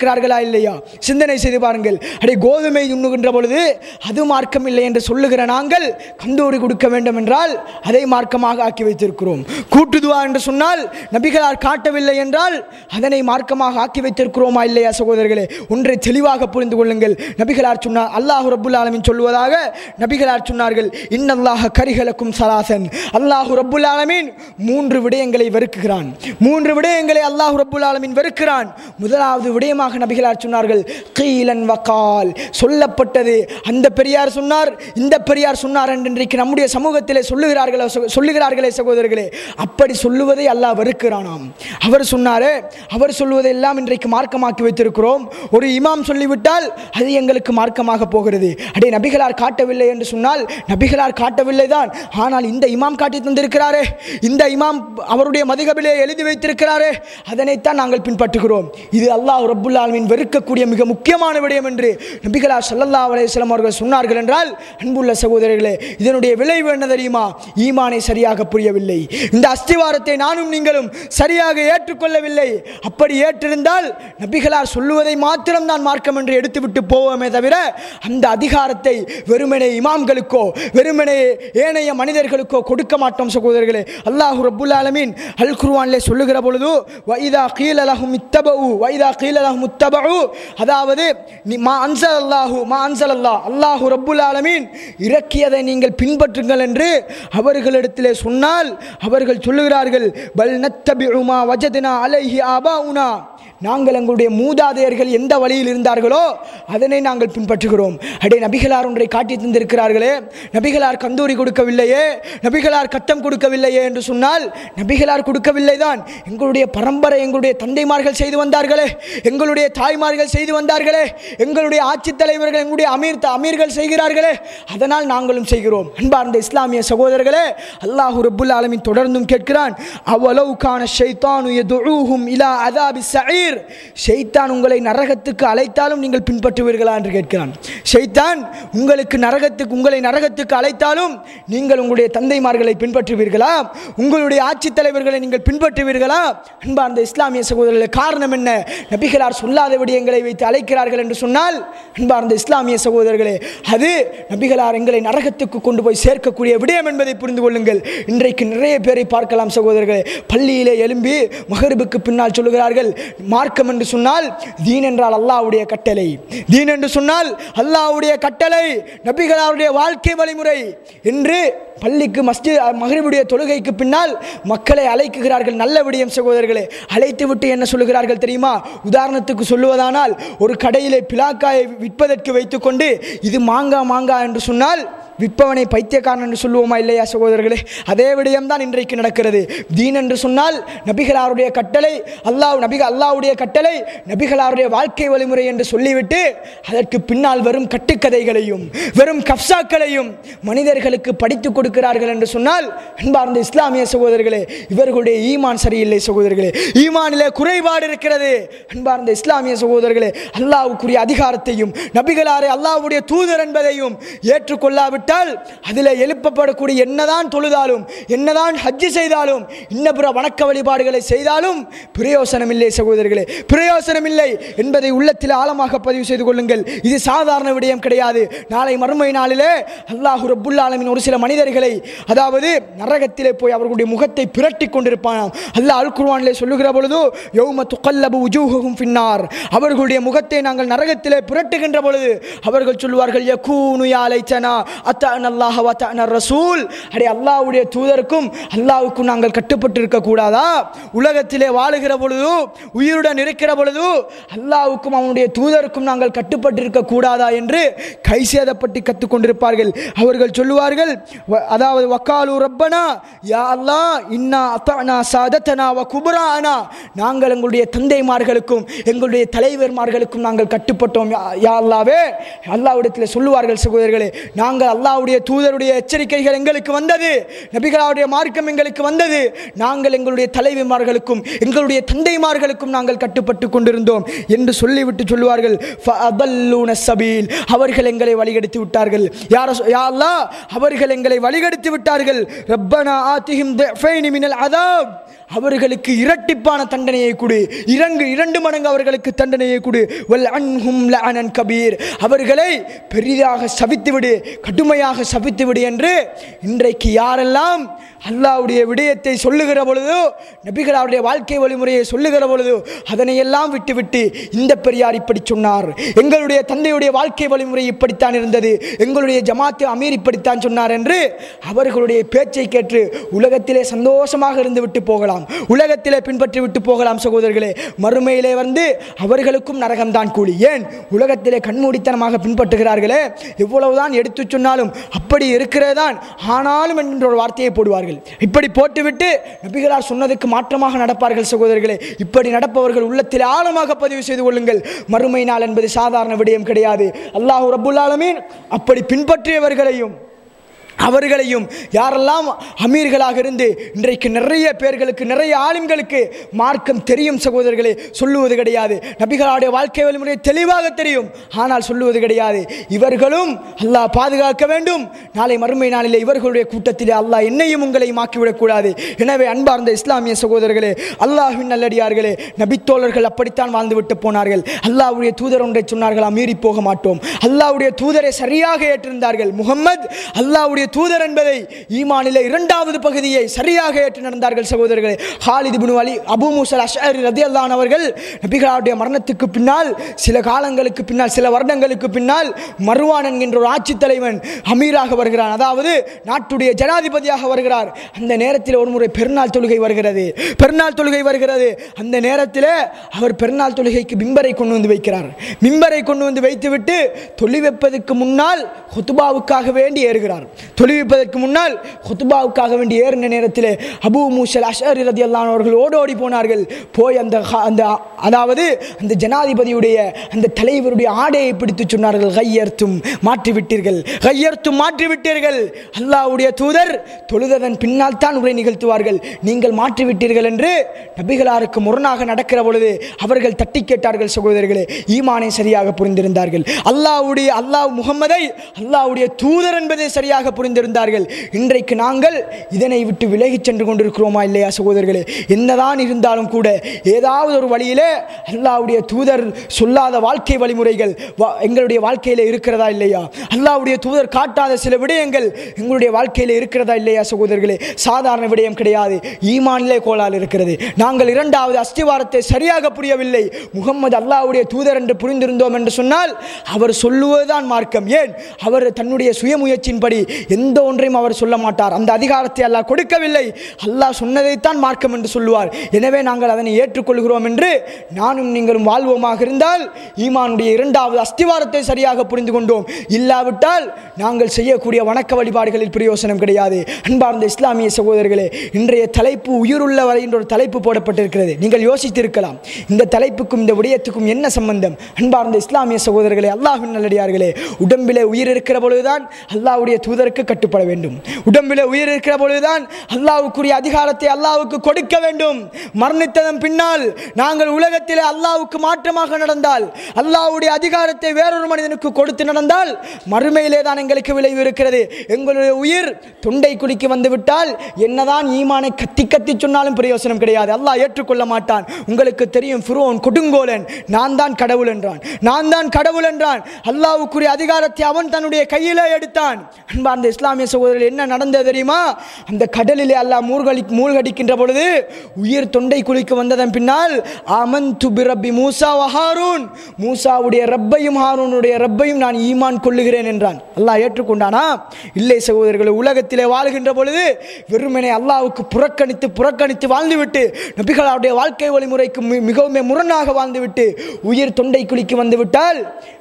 C: இருக்கிறார்களா இல்லையா சிந்தனை செய்து பாருங்கள் அடே கோதுமை உண்ணுகின்ற பொழுது அது மார்க்கம் இல்லை என்று சொல்லுகிற நாங்கள் கந்தூரி கொடுக்க வேண்டும் என்றால் அதை மார்க்கமாக ஆக்கி வைத்திருக்கிறோம் கூட்டுதுவா என்று சொன்னால் நபிகளார் காட்டவில்லை என்றால் அதனை மார்க்கமாக ஆக்கி வைத்திருக்கிறோமா இல்லையா சகோதரர்களே ஒன்றை தெளிவாக புரிந்து கொள்ளுங்கள் நபிகளார் சொன்னார் அல்லாஹு ரப்புல் ஆலமீன் சொல்வதாக நபிகளார் சொன்னார்கள் இன்னல்லாஹ கரிகலக்கும் சலாசன் அல்லாஹு ரப்புல் ஆலமீன் மூன்று விடயங்களை வெறுக்குகிறான் மூன்று விடயங்களை அல்லாஹு ரப்புல் ஆலமீன் வெறுக்கிறான் முதலாவது விடயமாக நபிகளார் சொன்னார்கள் கீலன் வக்கால் சொல்லப்பட்டது அந்த பெரியார் சொன்னார் இந்த பெரியார் சொன்னார் என்று இன்றைக்கு நம்முடைய சமூகத்திலே சொல்லுகிறார்களே சகோ- சொல்லுகிறார்களே சகோதரர்களே அப்படி சொல்லுவதை அல்லாஹ் வெறுக்கிறானாம் அவர் சொன்னாரே அவர் சொல்வதை எல்லாம் இன்றைக்கு மார்க்கமாக்கி வைத்திருக்கிறோம் ஒரு இமாம் சொல்லிவிட்டால் அது எங்களுக்கு மார்க்கமாக போகிறது அடே நபிகளார் காட்டவில்லை என்று சொன்னால் நபிகளார் காட்டவில்லை தான் ஆனால் இந்த இமாம் காட்டி தந்திருக்கிறாரே இந்த இமாம் அவருடைய மதிகபிலே எழுதி வைத்திருக்கிறாரே அதனைத்தான் நாங்கள் பின்பற்றுகிறோம் இது அல்லாஹ் ரப்புல் ஆலமீன் வெறுக்கக்கூடிய மிக முக்கியமான விடயம் என்று நபிகளார் ஸல்லல்லாஹு அலைஹி வஸல்லம் அவர்கள் சொன்னார்கள் என்றால் அன்புள்ள சகோதரர்களே இதனுடைய விளைவு என்ன தெரியுமா ஈமானை சரியாக புரியவில்லை இந்த அஸ்திவாரத்தை நானும் நீங்களும் சரியாக ஏற்றுக்கொள்ளவில்லை அப்படி ஏற்றிருந்தால் நபிகளார் சொல்லுவதை மாத்திரம் தான் மார்க்கம் என்று எடுத்துவிட்டு போவோமே தவிர அந்த அதிகாரத்தை வெறுமனே இமாம்களுக்கோ வெறுமனே ஏனைய மனிதர்களுக்கோ கொடுக்க மாட்டோம் சகோதரர்களே அல்லாஹு ரப்புல் ஆலமீன் அல் குர்ஆனிலே சொல்லுகிற பொழுது வைதா கீல லஹும் இத்தபஉ வைதா கீல லஹும் இத்தபஉ அதாவது நீ- மா அன்சல் அல்லாஹு மா அன்சல் அல்லாஹ் அல்லாஹு ரப்புல் ஆலமீன் இறக்கியதை நீங்கள் பின்பற்றுங்கள் என்று அவர்களிடத்திலே சொன்னால் அவர்கள் சொல்லுகிறார்கள் பல் நத்தபிஉ மா வஜத்னா அலைஹி ஆபாஉனா நாங்கள் எங்களுடைய மூதாதையர்கள் எந்த வழியில் இருந்தார்களோ அதனை நாங்கள் பின்பற்றுகிறோம் அடே நபிகளார் ஒன்றை காட்டி தந்திருக்கிறார்களே நபிகளார் கந்தூரி கொடுக்கவில்லையே நபிகளார் கட்டம் கொடுக்கவில்லையே என்று சொன்னால் நபிகளார் கொடுக்கவில்லை தான் எங்களுடைய பரம்பரை எங்களுடைய தந்தைமார்கள் செய்து வந்தார்களே எங்களுடைய தாய்மார்கள் செய்து வந்தார்களே எங்களுடைய ஆட்சித் தலைவர்கள் எங்களுடைய அமீர் அமீர்கள் செய்கிறார்களே அதனால் நாங்களும் செய்கிறோம் அன்பார்ந்த இஸ்லாமிய சகோதரர்களே அல்லாஹு ரப்புல் ஆலமீன் தொடர்ந்தும் கேட்கிறான் அவ்வளவு காண ஷைத்தானு யதுஊஹும் இலா அதாபி சயீர் ஷைத்தான் உங்களை நரகத்துக்கு அழைத்தாலும் நீங்கள் பின்பற்றுவீர்களா என்று கேட்கிறான் ஷைத்தான் உங்களுக்கு நரகத்துக்கு உங்களை நரகத்துக்கு அழைத்தாலும் நீங்கள் உங்களுடைய தந்தைமார்களை பின்பற்றுவீர்களா உங்களுடைய ஆட்சித் தலைவர்களை நீங்கள் பின்பற்றுவீர்களா அன்பார்ந்த இஸ்லாமிய சகோதரர்களே காரணம் என்ன நபிகளார் சொல்லாத விடயங்களை வைத்து அழைக்கிறார்கள் என்று சொன்னால் அன்பார்ந்த இஸ்லாமிய சகோதரர்களே அது நபிகளார் எங்களை நரகத்துக்கு கொண்டு போய் சேர்க்கக்கூடிய விடயம் என்பதை புரிந்து கொள்ளுங்கள் இன்றைக்கு நிறைய பேரை பார்க்கலாம் சகோதரர்களே பள்ளியிலே எழும்பி மகரிபுக்கு பின்னால் சொல்லுகிறார்கள் மார்க்கம் என்று சொன்னால் தீன் என்றால் அல்லாஹ்வுடைய கட்டளை தீன் என்று சொன்னால் அல்லாஹ்வுடைய கட்டளை நபிகளாருடைய வாழ்க்கை வழிமுறை என்று பள்ளிக்கு மஸ்ஜித் மகரிபுடைய தொழுகைக்கு பின்னால் மக்களை அழைக்குகிறார்கள் நல்ல விடயம் சகோதரர்களே அழைத்து விட்டு என்ன சொல்லுகிறார்கள் தெரியுமா உதாரணத்துக்கு சொல்லுவதானால் ஒரு கடையிலே பிலாக்காயை விற்பதற்கு வைத்துக்கொண்டு இது மாங்கா மாங்கா என்று சொன்னால் விற்பவனை பைத்தியக்காரன் என்று சொல்லுவோமா இல்லையா சகோதரர்களே அதே விடயம்தான் இன்றைக்கு நடக்கிறது தீன் என்று சொன்னால் நபிகளாருடைய கட்டளை அல்லாஹ் நபிக அல்லாஹ்வுடைய கட்டளை நபிகளாருடைய வாழ்க்கை வழிமுறை என்று சொல்லிவிட்டு அதற்கு பின்னால் வெறும் கட்டுக்கதைகளையும் வெறும் கப்சாக்களையும் மனிதர்களுக்கு படித்து கொடுக்கிறார்கள் என்று சொன்னால் அன்பார்ந்த இஸ்லாமிய சகோதரர்களே இவர்களுடைய ஈமான் சரியில்லை சகோதரர்களே ஈமானிலே குறைபாடு இருக்கிறது அன்பார்ந்த இஸ்லாமிய சகோதரர்களே அல்லாஹ்வுக்குரிய அதிகாரத்தையும் நபிகளாரை அல்லாஹ்வுடைய தூதர் என்பதையும் ஏற்றுக்கொள்ளாவிட்டால் அதில் எழுப்பப்படக்கூடிய என்னதான் தொழுதாலும் என்னதான் ஹஜ்ஜு செய்தாலும் இன்ன பிற வணக்க வழிபாடுகளை செய்தாலும் பிரயோசனம் இல்லை சகோதரர்களே பிரயோசனம் இல்லை என்பதை உள்ளத்தில் ஆழமாக பதிவு செய்து கொள்ளுங்கள் இது சாதாரண விடயம் கிடையாது நாளை மறுமை நாளிலே அல்லாஹு ரப்புல் ஆலமீன் ஒரு சில மனிதர்களை அதாவது நரகத்திலே போய் அவர்களுடைய முகத்தை பிரட்டி கொண்டிருப்பானாம் அல்லாஹ் அல் குர்ஆனிலே சொல்லுகிற பொழுது யௌம துகல்லபு உஜூஹும் ஃபின்னார் அவர்களுடைய முகத்தை நாங்கள் நரகத்திலே புரட்டுகின்ற பொழுது அவர்கள் சொல்வார்கள் யகூனு யா லைத்தனா அத்தஅன அல்லாஹ் வ அத்தஅன ரசூல் அடே அல்லாஹ்வுடைய தூதருக்கும் அல்லாஹ்வுக்கும் நாங்கள் கட்டுப்பட்டு இருக்க கூடாதா உலகத்திலே வாழுகிற பொழுது உயிருடன் இருக்கிற பொழுது அல்லாஹ்வுக்கும் அவனுடைய தூதருக்கும் நாங்கள் கட்டுப்பட்டு இருக்க கூடாதா என்று கை சேதப்பட்டு கற்றுக் கொண்டிருப்பார்கள் அவர்கள் சொல்லுவார்கள் வ- அதாவது வக்காலு ரப்பனா யா அல்லாஹ் இன்னா அத்தஅனா சாதத்தனா வ குபரானா நாங்கள் எங்களுடைய தந்தைமார்களுக்கும் எங்களுடைய தலைவர்மார்களுக்கும் நாங்கள் கட்டுப்பட்டோம் யா- யா அல்லாவே அல்லாவிடத்தில் சொல்லுவார்கள் சகோதரர்களே நாங்கள் அல்லாஹ் அல்லாஹ்வுடைய தூதருடைய எச்சரிக்கைகள் எங்களுக்கு வந்தது நபிகளாவுடைய மார்க்கம் எங்களுக்கு வந்தது நாங்கள் எங்களுடைய தலைவிமார்களுக்கும் எங்களுடைய தந்தைமார்களுக்கும் நாங்கள் கட்டுப்பட்டு கொண்டிருந்தோம் என்று சொல்லிவிட்டு சொல்லுவார்கள் "ஃபஅதல்லூன சபீல்." அவர்கள் எங்களை வழிகெடுத்து விட்டார்கள் யார யா அல்லாஹ் அவர்கள் எங்களை வழிகெடுத்து விட்டார்கள் ரப்பனா ஆத்திஹிம் திஃபைனி மினல் அதாப் அவர்களுக்கு இரட்டிப்பான தண்டனையை கொடு இரண்டு இரண்டு மடங்கு அவர்களுக்கு தண்டனையை கொடு வல் அன்ஹும் லஅனன் கபீர் அவர்களை பெரிதாக சபித்து விடு கடுமையாக சபித்து விடு என்று இன்றைக்கு யாரெல்லாம் அல்லாஹ்வுடைய விடயத்தை சொல்லுகிற பொழுதோ நபிகள் அவருடைய வாழ்க்கை வழிமுறையை சொல்லுகிற பொழுதோ அதனையெல்லாம் விட்டுவிட்டு இந்த பெரியார் இப்படி சொன்னார் எங்களுடைய தந்தையுடைய வாழ்க்கை வழிமுறை இப்படித்தான் இருந்தது எங்களுடைய ஜமாத்து அமீர் இப்படித்தான் சொன்னார் என்று அவர்களுடைய பேச்சை கேட்டு உலகத்திலே சந்தோஷமாக இருந்து விட்டு போகலாம் உலகத்திலே பின்பற்றி விட்டு போகலாம் சகோதரர்களே மறுமையிலே வந்து அவர்களுக்கும் நரகம்தான் கூலி ஏன் உலகத்திலே கண்மூடித்தனமாக பின்பற்றுகிறார்களே எவ்வளவுதான் எடுத்து சொன்னாலும் அப்படி இருக்கிறதான் ஆனாலும் என்கின்ற ஒரு வார்த்தையை போடுவார்கள் இப்படி போட்டுவிட்டு நபிகளார் சொன்னதுக்கு மாற்றமாக நடப்பார்கள் சகோதரர்களே இப்படி நடப்பவர்கள் உள்ளத்தில் ஆழமாக பதிவு செய்து கொள்ளுங்கள் மறுமை நாள் என்பது சாதாரண விடயம் கிடையாது அல்லாஹ் ரப்புல் ஆலமீன் அப்படி பின்பற்றியவர்களையும் அவர்களையும் யாரெல்லாம் அமீர்களாக இருந்து இன்றைக்கு நிறைய பேர்களுக்கு நிறைய ஆளுங்களுக்கு மார்க்கம் தெரியும் சகோதரர்களே சொல்லுவது கிடையாது நபிகளுடைய வாழ்க்கை வழிமுறை தெளிவாக தெரியும் ஆனால் சொல்லுவது கிடையாது இவர்களும் அல்லாஹ் பாதுகாக்க வேண்டும் நாளை மறுமை நாளிலே இவர்களுடைய கூட்டத்திலே அல்லாஹ் என்னையும் உங்களையும் ஆக்கிவிடக்கூடாது எனவே அன்பார்ந்த இஸ்லாமிய சகோதரர்களே அல்லாஹ்வின் நல்லடியார்களே நபித்தோழர்கள் அப்படித்தான் வாழ்ந்துவிட்டு போனார்கள் அல்லாஹ்வுடைய தூதர் ஒன்றை சொன்னார்கள் மீறி போக மாட்டோம் அல்லாஹ்வுடைய தூதரை சரியாக ஏற்றிருந்தார்கள் முகம்மது அல்லாஹ்வுடைய தூதர் என்பதை ஈமானிலே இரண்டாவது பகுதியை சரியாக ஏற்று நடந்தார்கள் சகோதரர்களே Khalid bin Ali Abu Musa Ashari ரதியல்லான் அவர்கள் நபிகளுடைய மரணத்துக்கு பின்னால் சில காலங்களுக்கு பின்னால் சில வருடங்களுக்கு பின்னால் மருவான் என்கின்ற ஒரு ஆட்சித் தலைவன் அமீராக வருகிறான் அதாவது நாட்டுடைய ஜனாதிபதியாக வருகிறார் அந்த நேரத்தில் ஒரு முறை பெருநாள் தொழுகை வருகிறது பெருநாள் தொழுகை வருகிறது அந்த நேரத்தில் அவர் பெருநாள் தொழுகைக்கு மிம்பரை கொண்டு வந்து வைக்கிறார் மிம்பரை கொண்டு வந்து வைத்துவிட்டு தொழி வைப்பதற்கு முன்னால் ஹுத்துபாவுக்காக வேண்டி ஏறுகிறார் தொழுவிப்பதற்கு முன்னால் ஹுத்துபாவுக்காக வேண்டி ஏறின நேரத்தில் அபு மூசல் அஷர் ரதி அவர்கள் ஓடோடி போனார்கள் போய் அந்த ஹ- அந்த அதாவது அந்த ஜனாதிபதியுடைய அந்த தலைவருடைய ஆடையை பிடித்து சொன்னார்கள் கையர்த்தும் மாற்றிவிட்டீர்கள் கையர்த்தும் மாற்றிவிட்டீர்கள் அல்லாஹ்வுடைய தூதர் தொழுததன் பின்னால் தான் உரை நிகழ்த்துவார்கள் நீங்கள் மாற்றிவிட்டீர்கள் என்று நபிகளாருக்கு முரணாக நடக்கிற பொழுது அவர்கள் தட்டி கேட்டார்கள் சகோதரர்களே ஈமானை சரியாக புரிந்திருந்தார்கள் அல்லாஹ்வுடைய அல்லாஹ் முகம்மதை அல்லாஹ்வுடைய தூதர் என்பதை சரியாக புரிந்திருந்தார்கள் இன்றைக்கு நாங்கள் இதனை விட்டு விலகிச் சென்று கொண்டிருக்கிறோமா இல்லையா சகோதரர்களே என்னதான் இருந்தாலும் கூட ஏதாவது ஒரு வழியிலே அல்லாஹ்வுடைய தூதர் சொல்லாத வாழ்க்கை வழிமுறைகள் வா- எங்களுடைய வாழ்க்கையில் இருக்கிறதா இல்லையா அல்லாஹ்வுடைய தூதர் காட்டாத சில விடயங்கள் எங்களுடைய வாழ்க்கையில் இருக்கிறதா இல்லையா சகோதரர்களே சாதாரண விடயம் கிடையாது ஈமானிலே கோளால் இருக்கிறது நாங்கள் இரண்டாவது அஸ்திவாரத்தை சரியாக புரியவில்லை முகம்மது அல்லாஹ்வுடைய தூதர் என்று புரிந்திருந்தோம் என்று சொன்னால் அவர் சொல்லுவதுதான் மார்க்கம் ஏன் அவர் தன்னுடைய சுயமுயற்சியின்படி எந்த ஒன்றையும் அவர் சொல்ல மாட்டார் அந்த அதிகாரத்தை அல்லாஹ் கொடுக்கவில்லை அல்லாஹ் சொன்னதைத்தான் மார்க்கம் என்று சொல்லுவார் எனவே நாங்கள் அதனை ஏற்றுக்கொள்கிறோம் என்று நானும் நீங்களும் வாழ்வோமாக இருந்தால் ஈமானுடைய இரண்டாவது அஸ்திவாரத்தை சரியாக புரிந்து கொண்டோம் இல்லாவிட்டால் நாங்கள் செய்யக்கூடிய வணக்க வழிபாடுகளில் பிரயோசனம் கிடையாது அன்பார்ந்த இஸ்லாமிய சகோதரர்களே இன்றைய தலைப்பு உயிருள்ள வரை என்ற ஒரு தலைப்பு போடப்பட்டிருக்கிறது நீங்கள் யோசித்திருக்கலாம் இந்த தலைப்புக்கும் இந்த விடயத்துக்கும் என்ன சம்பந்தம் அன்பார்ந்த இஸ்லாமிய சகோதரர்களே அல்லாஹ்வின் நல்லடியார்களே உடம்பிலே உயிர் இருக்கிற பொழுதுதான் அல்லாஹ்வுடைய தூதருக்கு கட்டுப்பட வேண்டும் உடம்பிலே உயிர் இருக்கிற பொழுதுதான் அல்லாஹ்வுக்குரிய அதிகாரத்தை அல்லாஹ்வுக்கு கொடுக்க வேண்டும் மரணித்ததன் பின்னால் நாங்கள் உலகத்திலே அல்லாஹ்வுக்கு மாற்றமாக நடந்தால் அல்லாஹ்வுடைய அதிகாரத்தை வேறொரு மனிதனுக்கு கொடுத்து நடந்தால் மறுமையிலே தான் எங்களுக்கு விளைவு இருக்கிறது எங்களுடைய உயிர் தொண்டை குலுக்கி வந்துவிட்டால் என்னதான் ஈமானை கத்தி கத்தி சொன்னாலும் பிரயோசனம் கிடையாது அல்லாஹ் ஏற்றுக்கொள்ள மாட்டான் உங்களுக்கு தெரியும் ஃபிரோன் கொடுங்கோலன் நான் தான் கடவுள் என்றான் நான் தான் கடவுள் என்றான் அல்லாஹ்வுக்குரிய அதிகாரத்தை அவன் தன்னுடைய கையிலே எடுத்தான் அன்பார்ந்த இஸ்லாமிய சகோதரர்கள் என்ன நடந்தது தெரியுமா அந்த கடலிலே அல்லாஹ் மூழ்கடி மூழ்கடிக்கின்ற பொழுது உயிர் தொண்டை குளிக்க வந்ததன் பின்னால் அமன் துபிரப்பி மூசா வஹாரூன் மூசாவுடைய ரப்பையும் ஹாரூனுடைய ரப்பையும் நான் ஈமான் கொள்ளுகிறேன் என்றான் அல்லாஹ் ஏற்றுக்கொண்டானா இல்லை சகோதரர்களே உலகத்திலே வாழ்கின்ற பொழுது வெறுமனே அல்லாஹ்வுக்கு புறக்கணித்து புறக்கணித்து வாழ்ந்துவிட்டு நபிகளாவுடைய வாழ்க்கை வழிமுறைக்கு மி- மிகவும் முரணாக வாழ்ந்துவிட்டு உயிர் தொண்டை குளிக்கு வந்துவிட்டால்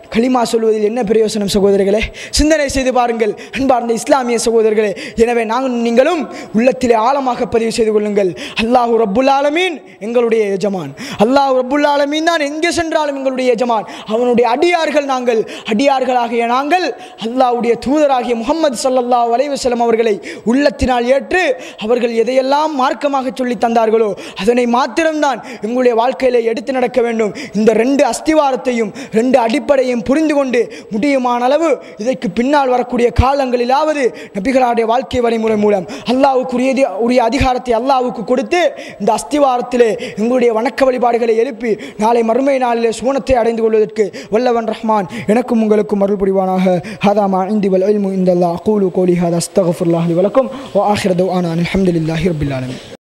C: களிமா சொல்வதில் என்ன பிரயோசனம் சகோதரர்களே சிந்தனை செய்து பாருங்கள் அன்பார்ந்த இஸ்லாமிய சகோதரர்களே எனவே நாங்கள் நீங்களும் உள்ளத்திலே ஆழமாக பதிவு செய்து கொள்ளுங்கள் அல்லாஹு ரப்புல் ஆலமீன் எங்களுடைய எஜமான் அல்லாஹ் ரப்புல் ஆலமீன் தான் எங்கே சென்றாலும் எங்களுடைய எஜமான் அவனுடைய அடியார்கள் நாங்கள் அடியார்களாகிய நாங்கள் அல்லாஹ்வுடைய தூதராகிய முகமது ஸல்லல்லாஹு அலைஹி வஸல்லம் அவர்களை உள்ளத்தினால் ஏற்று அவர்கள் எதையெல்லாம் மார்க்கமாக சொல்லி தந்தார்களோ அதனை மாத்திரம்தான் எங்களுடைய வாழ்க்கையிலே எடுத்து நடக்க வேண்டும் இந்த ரெண்டு அஸ்திவாரத்தையும் ரெண்டு அடிப்படையும் புரிந்து கொண்டு முடியுமான அளவு இதற்கு பின்னால் வரக்கூடிய காலங்களிலாவது நபிகளாருடைய வாழ்க்கை வழிமுறை மூலம் அல்லாஹ்வுக்குரிய உரிய அதிகாரத்தை அல்லாஹ்வுக்கு கொடுத்து இந்த அஸ்திவாரத்திலே எங்களுடைய வணக்க வழிபாடுகளை எழுப்பி நாளை மறுமை நாளிலே சுவனத்தை அடைந்து கொள்வதற்கு வல்லவன் ரஹ்மான் எனக்கும் உங்களுக்கும் அருள் புரிவானாக ஹாதாமா இந்தி வல் இல்மு இந்த அல்லாஹ் கூலு கோலி ஹாதா அஸ்தகஃபுல்லாஹி வலக்கும் வ ஆஹிர தௌஆனா அல்ஹம்துலில்லாஹி ரப்பில் ஆலமீன்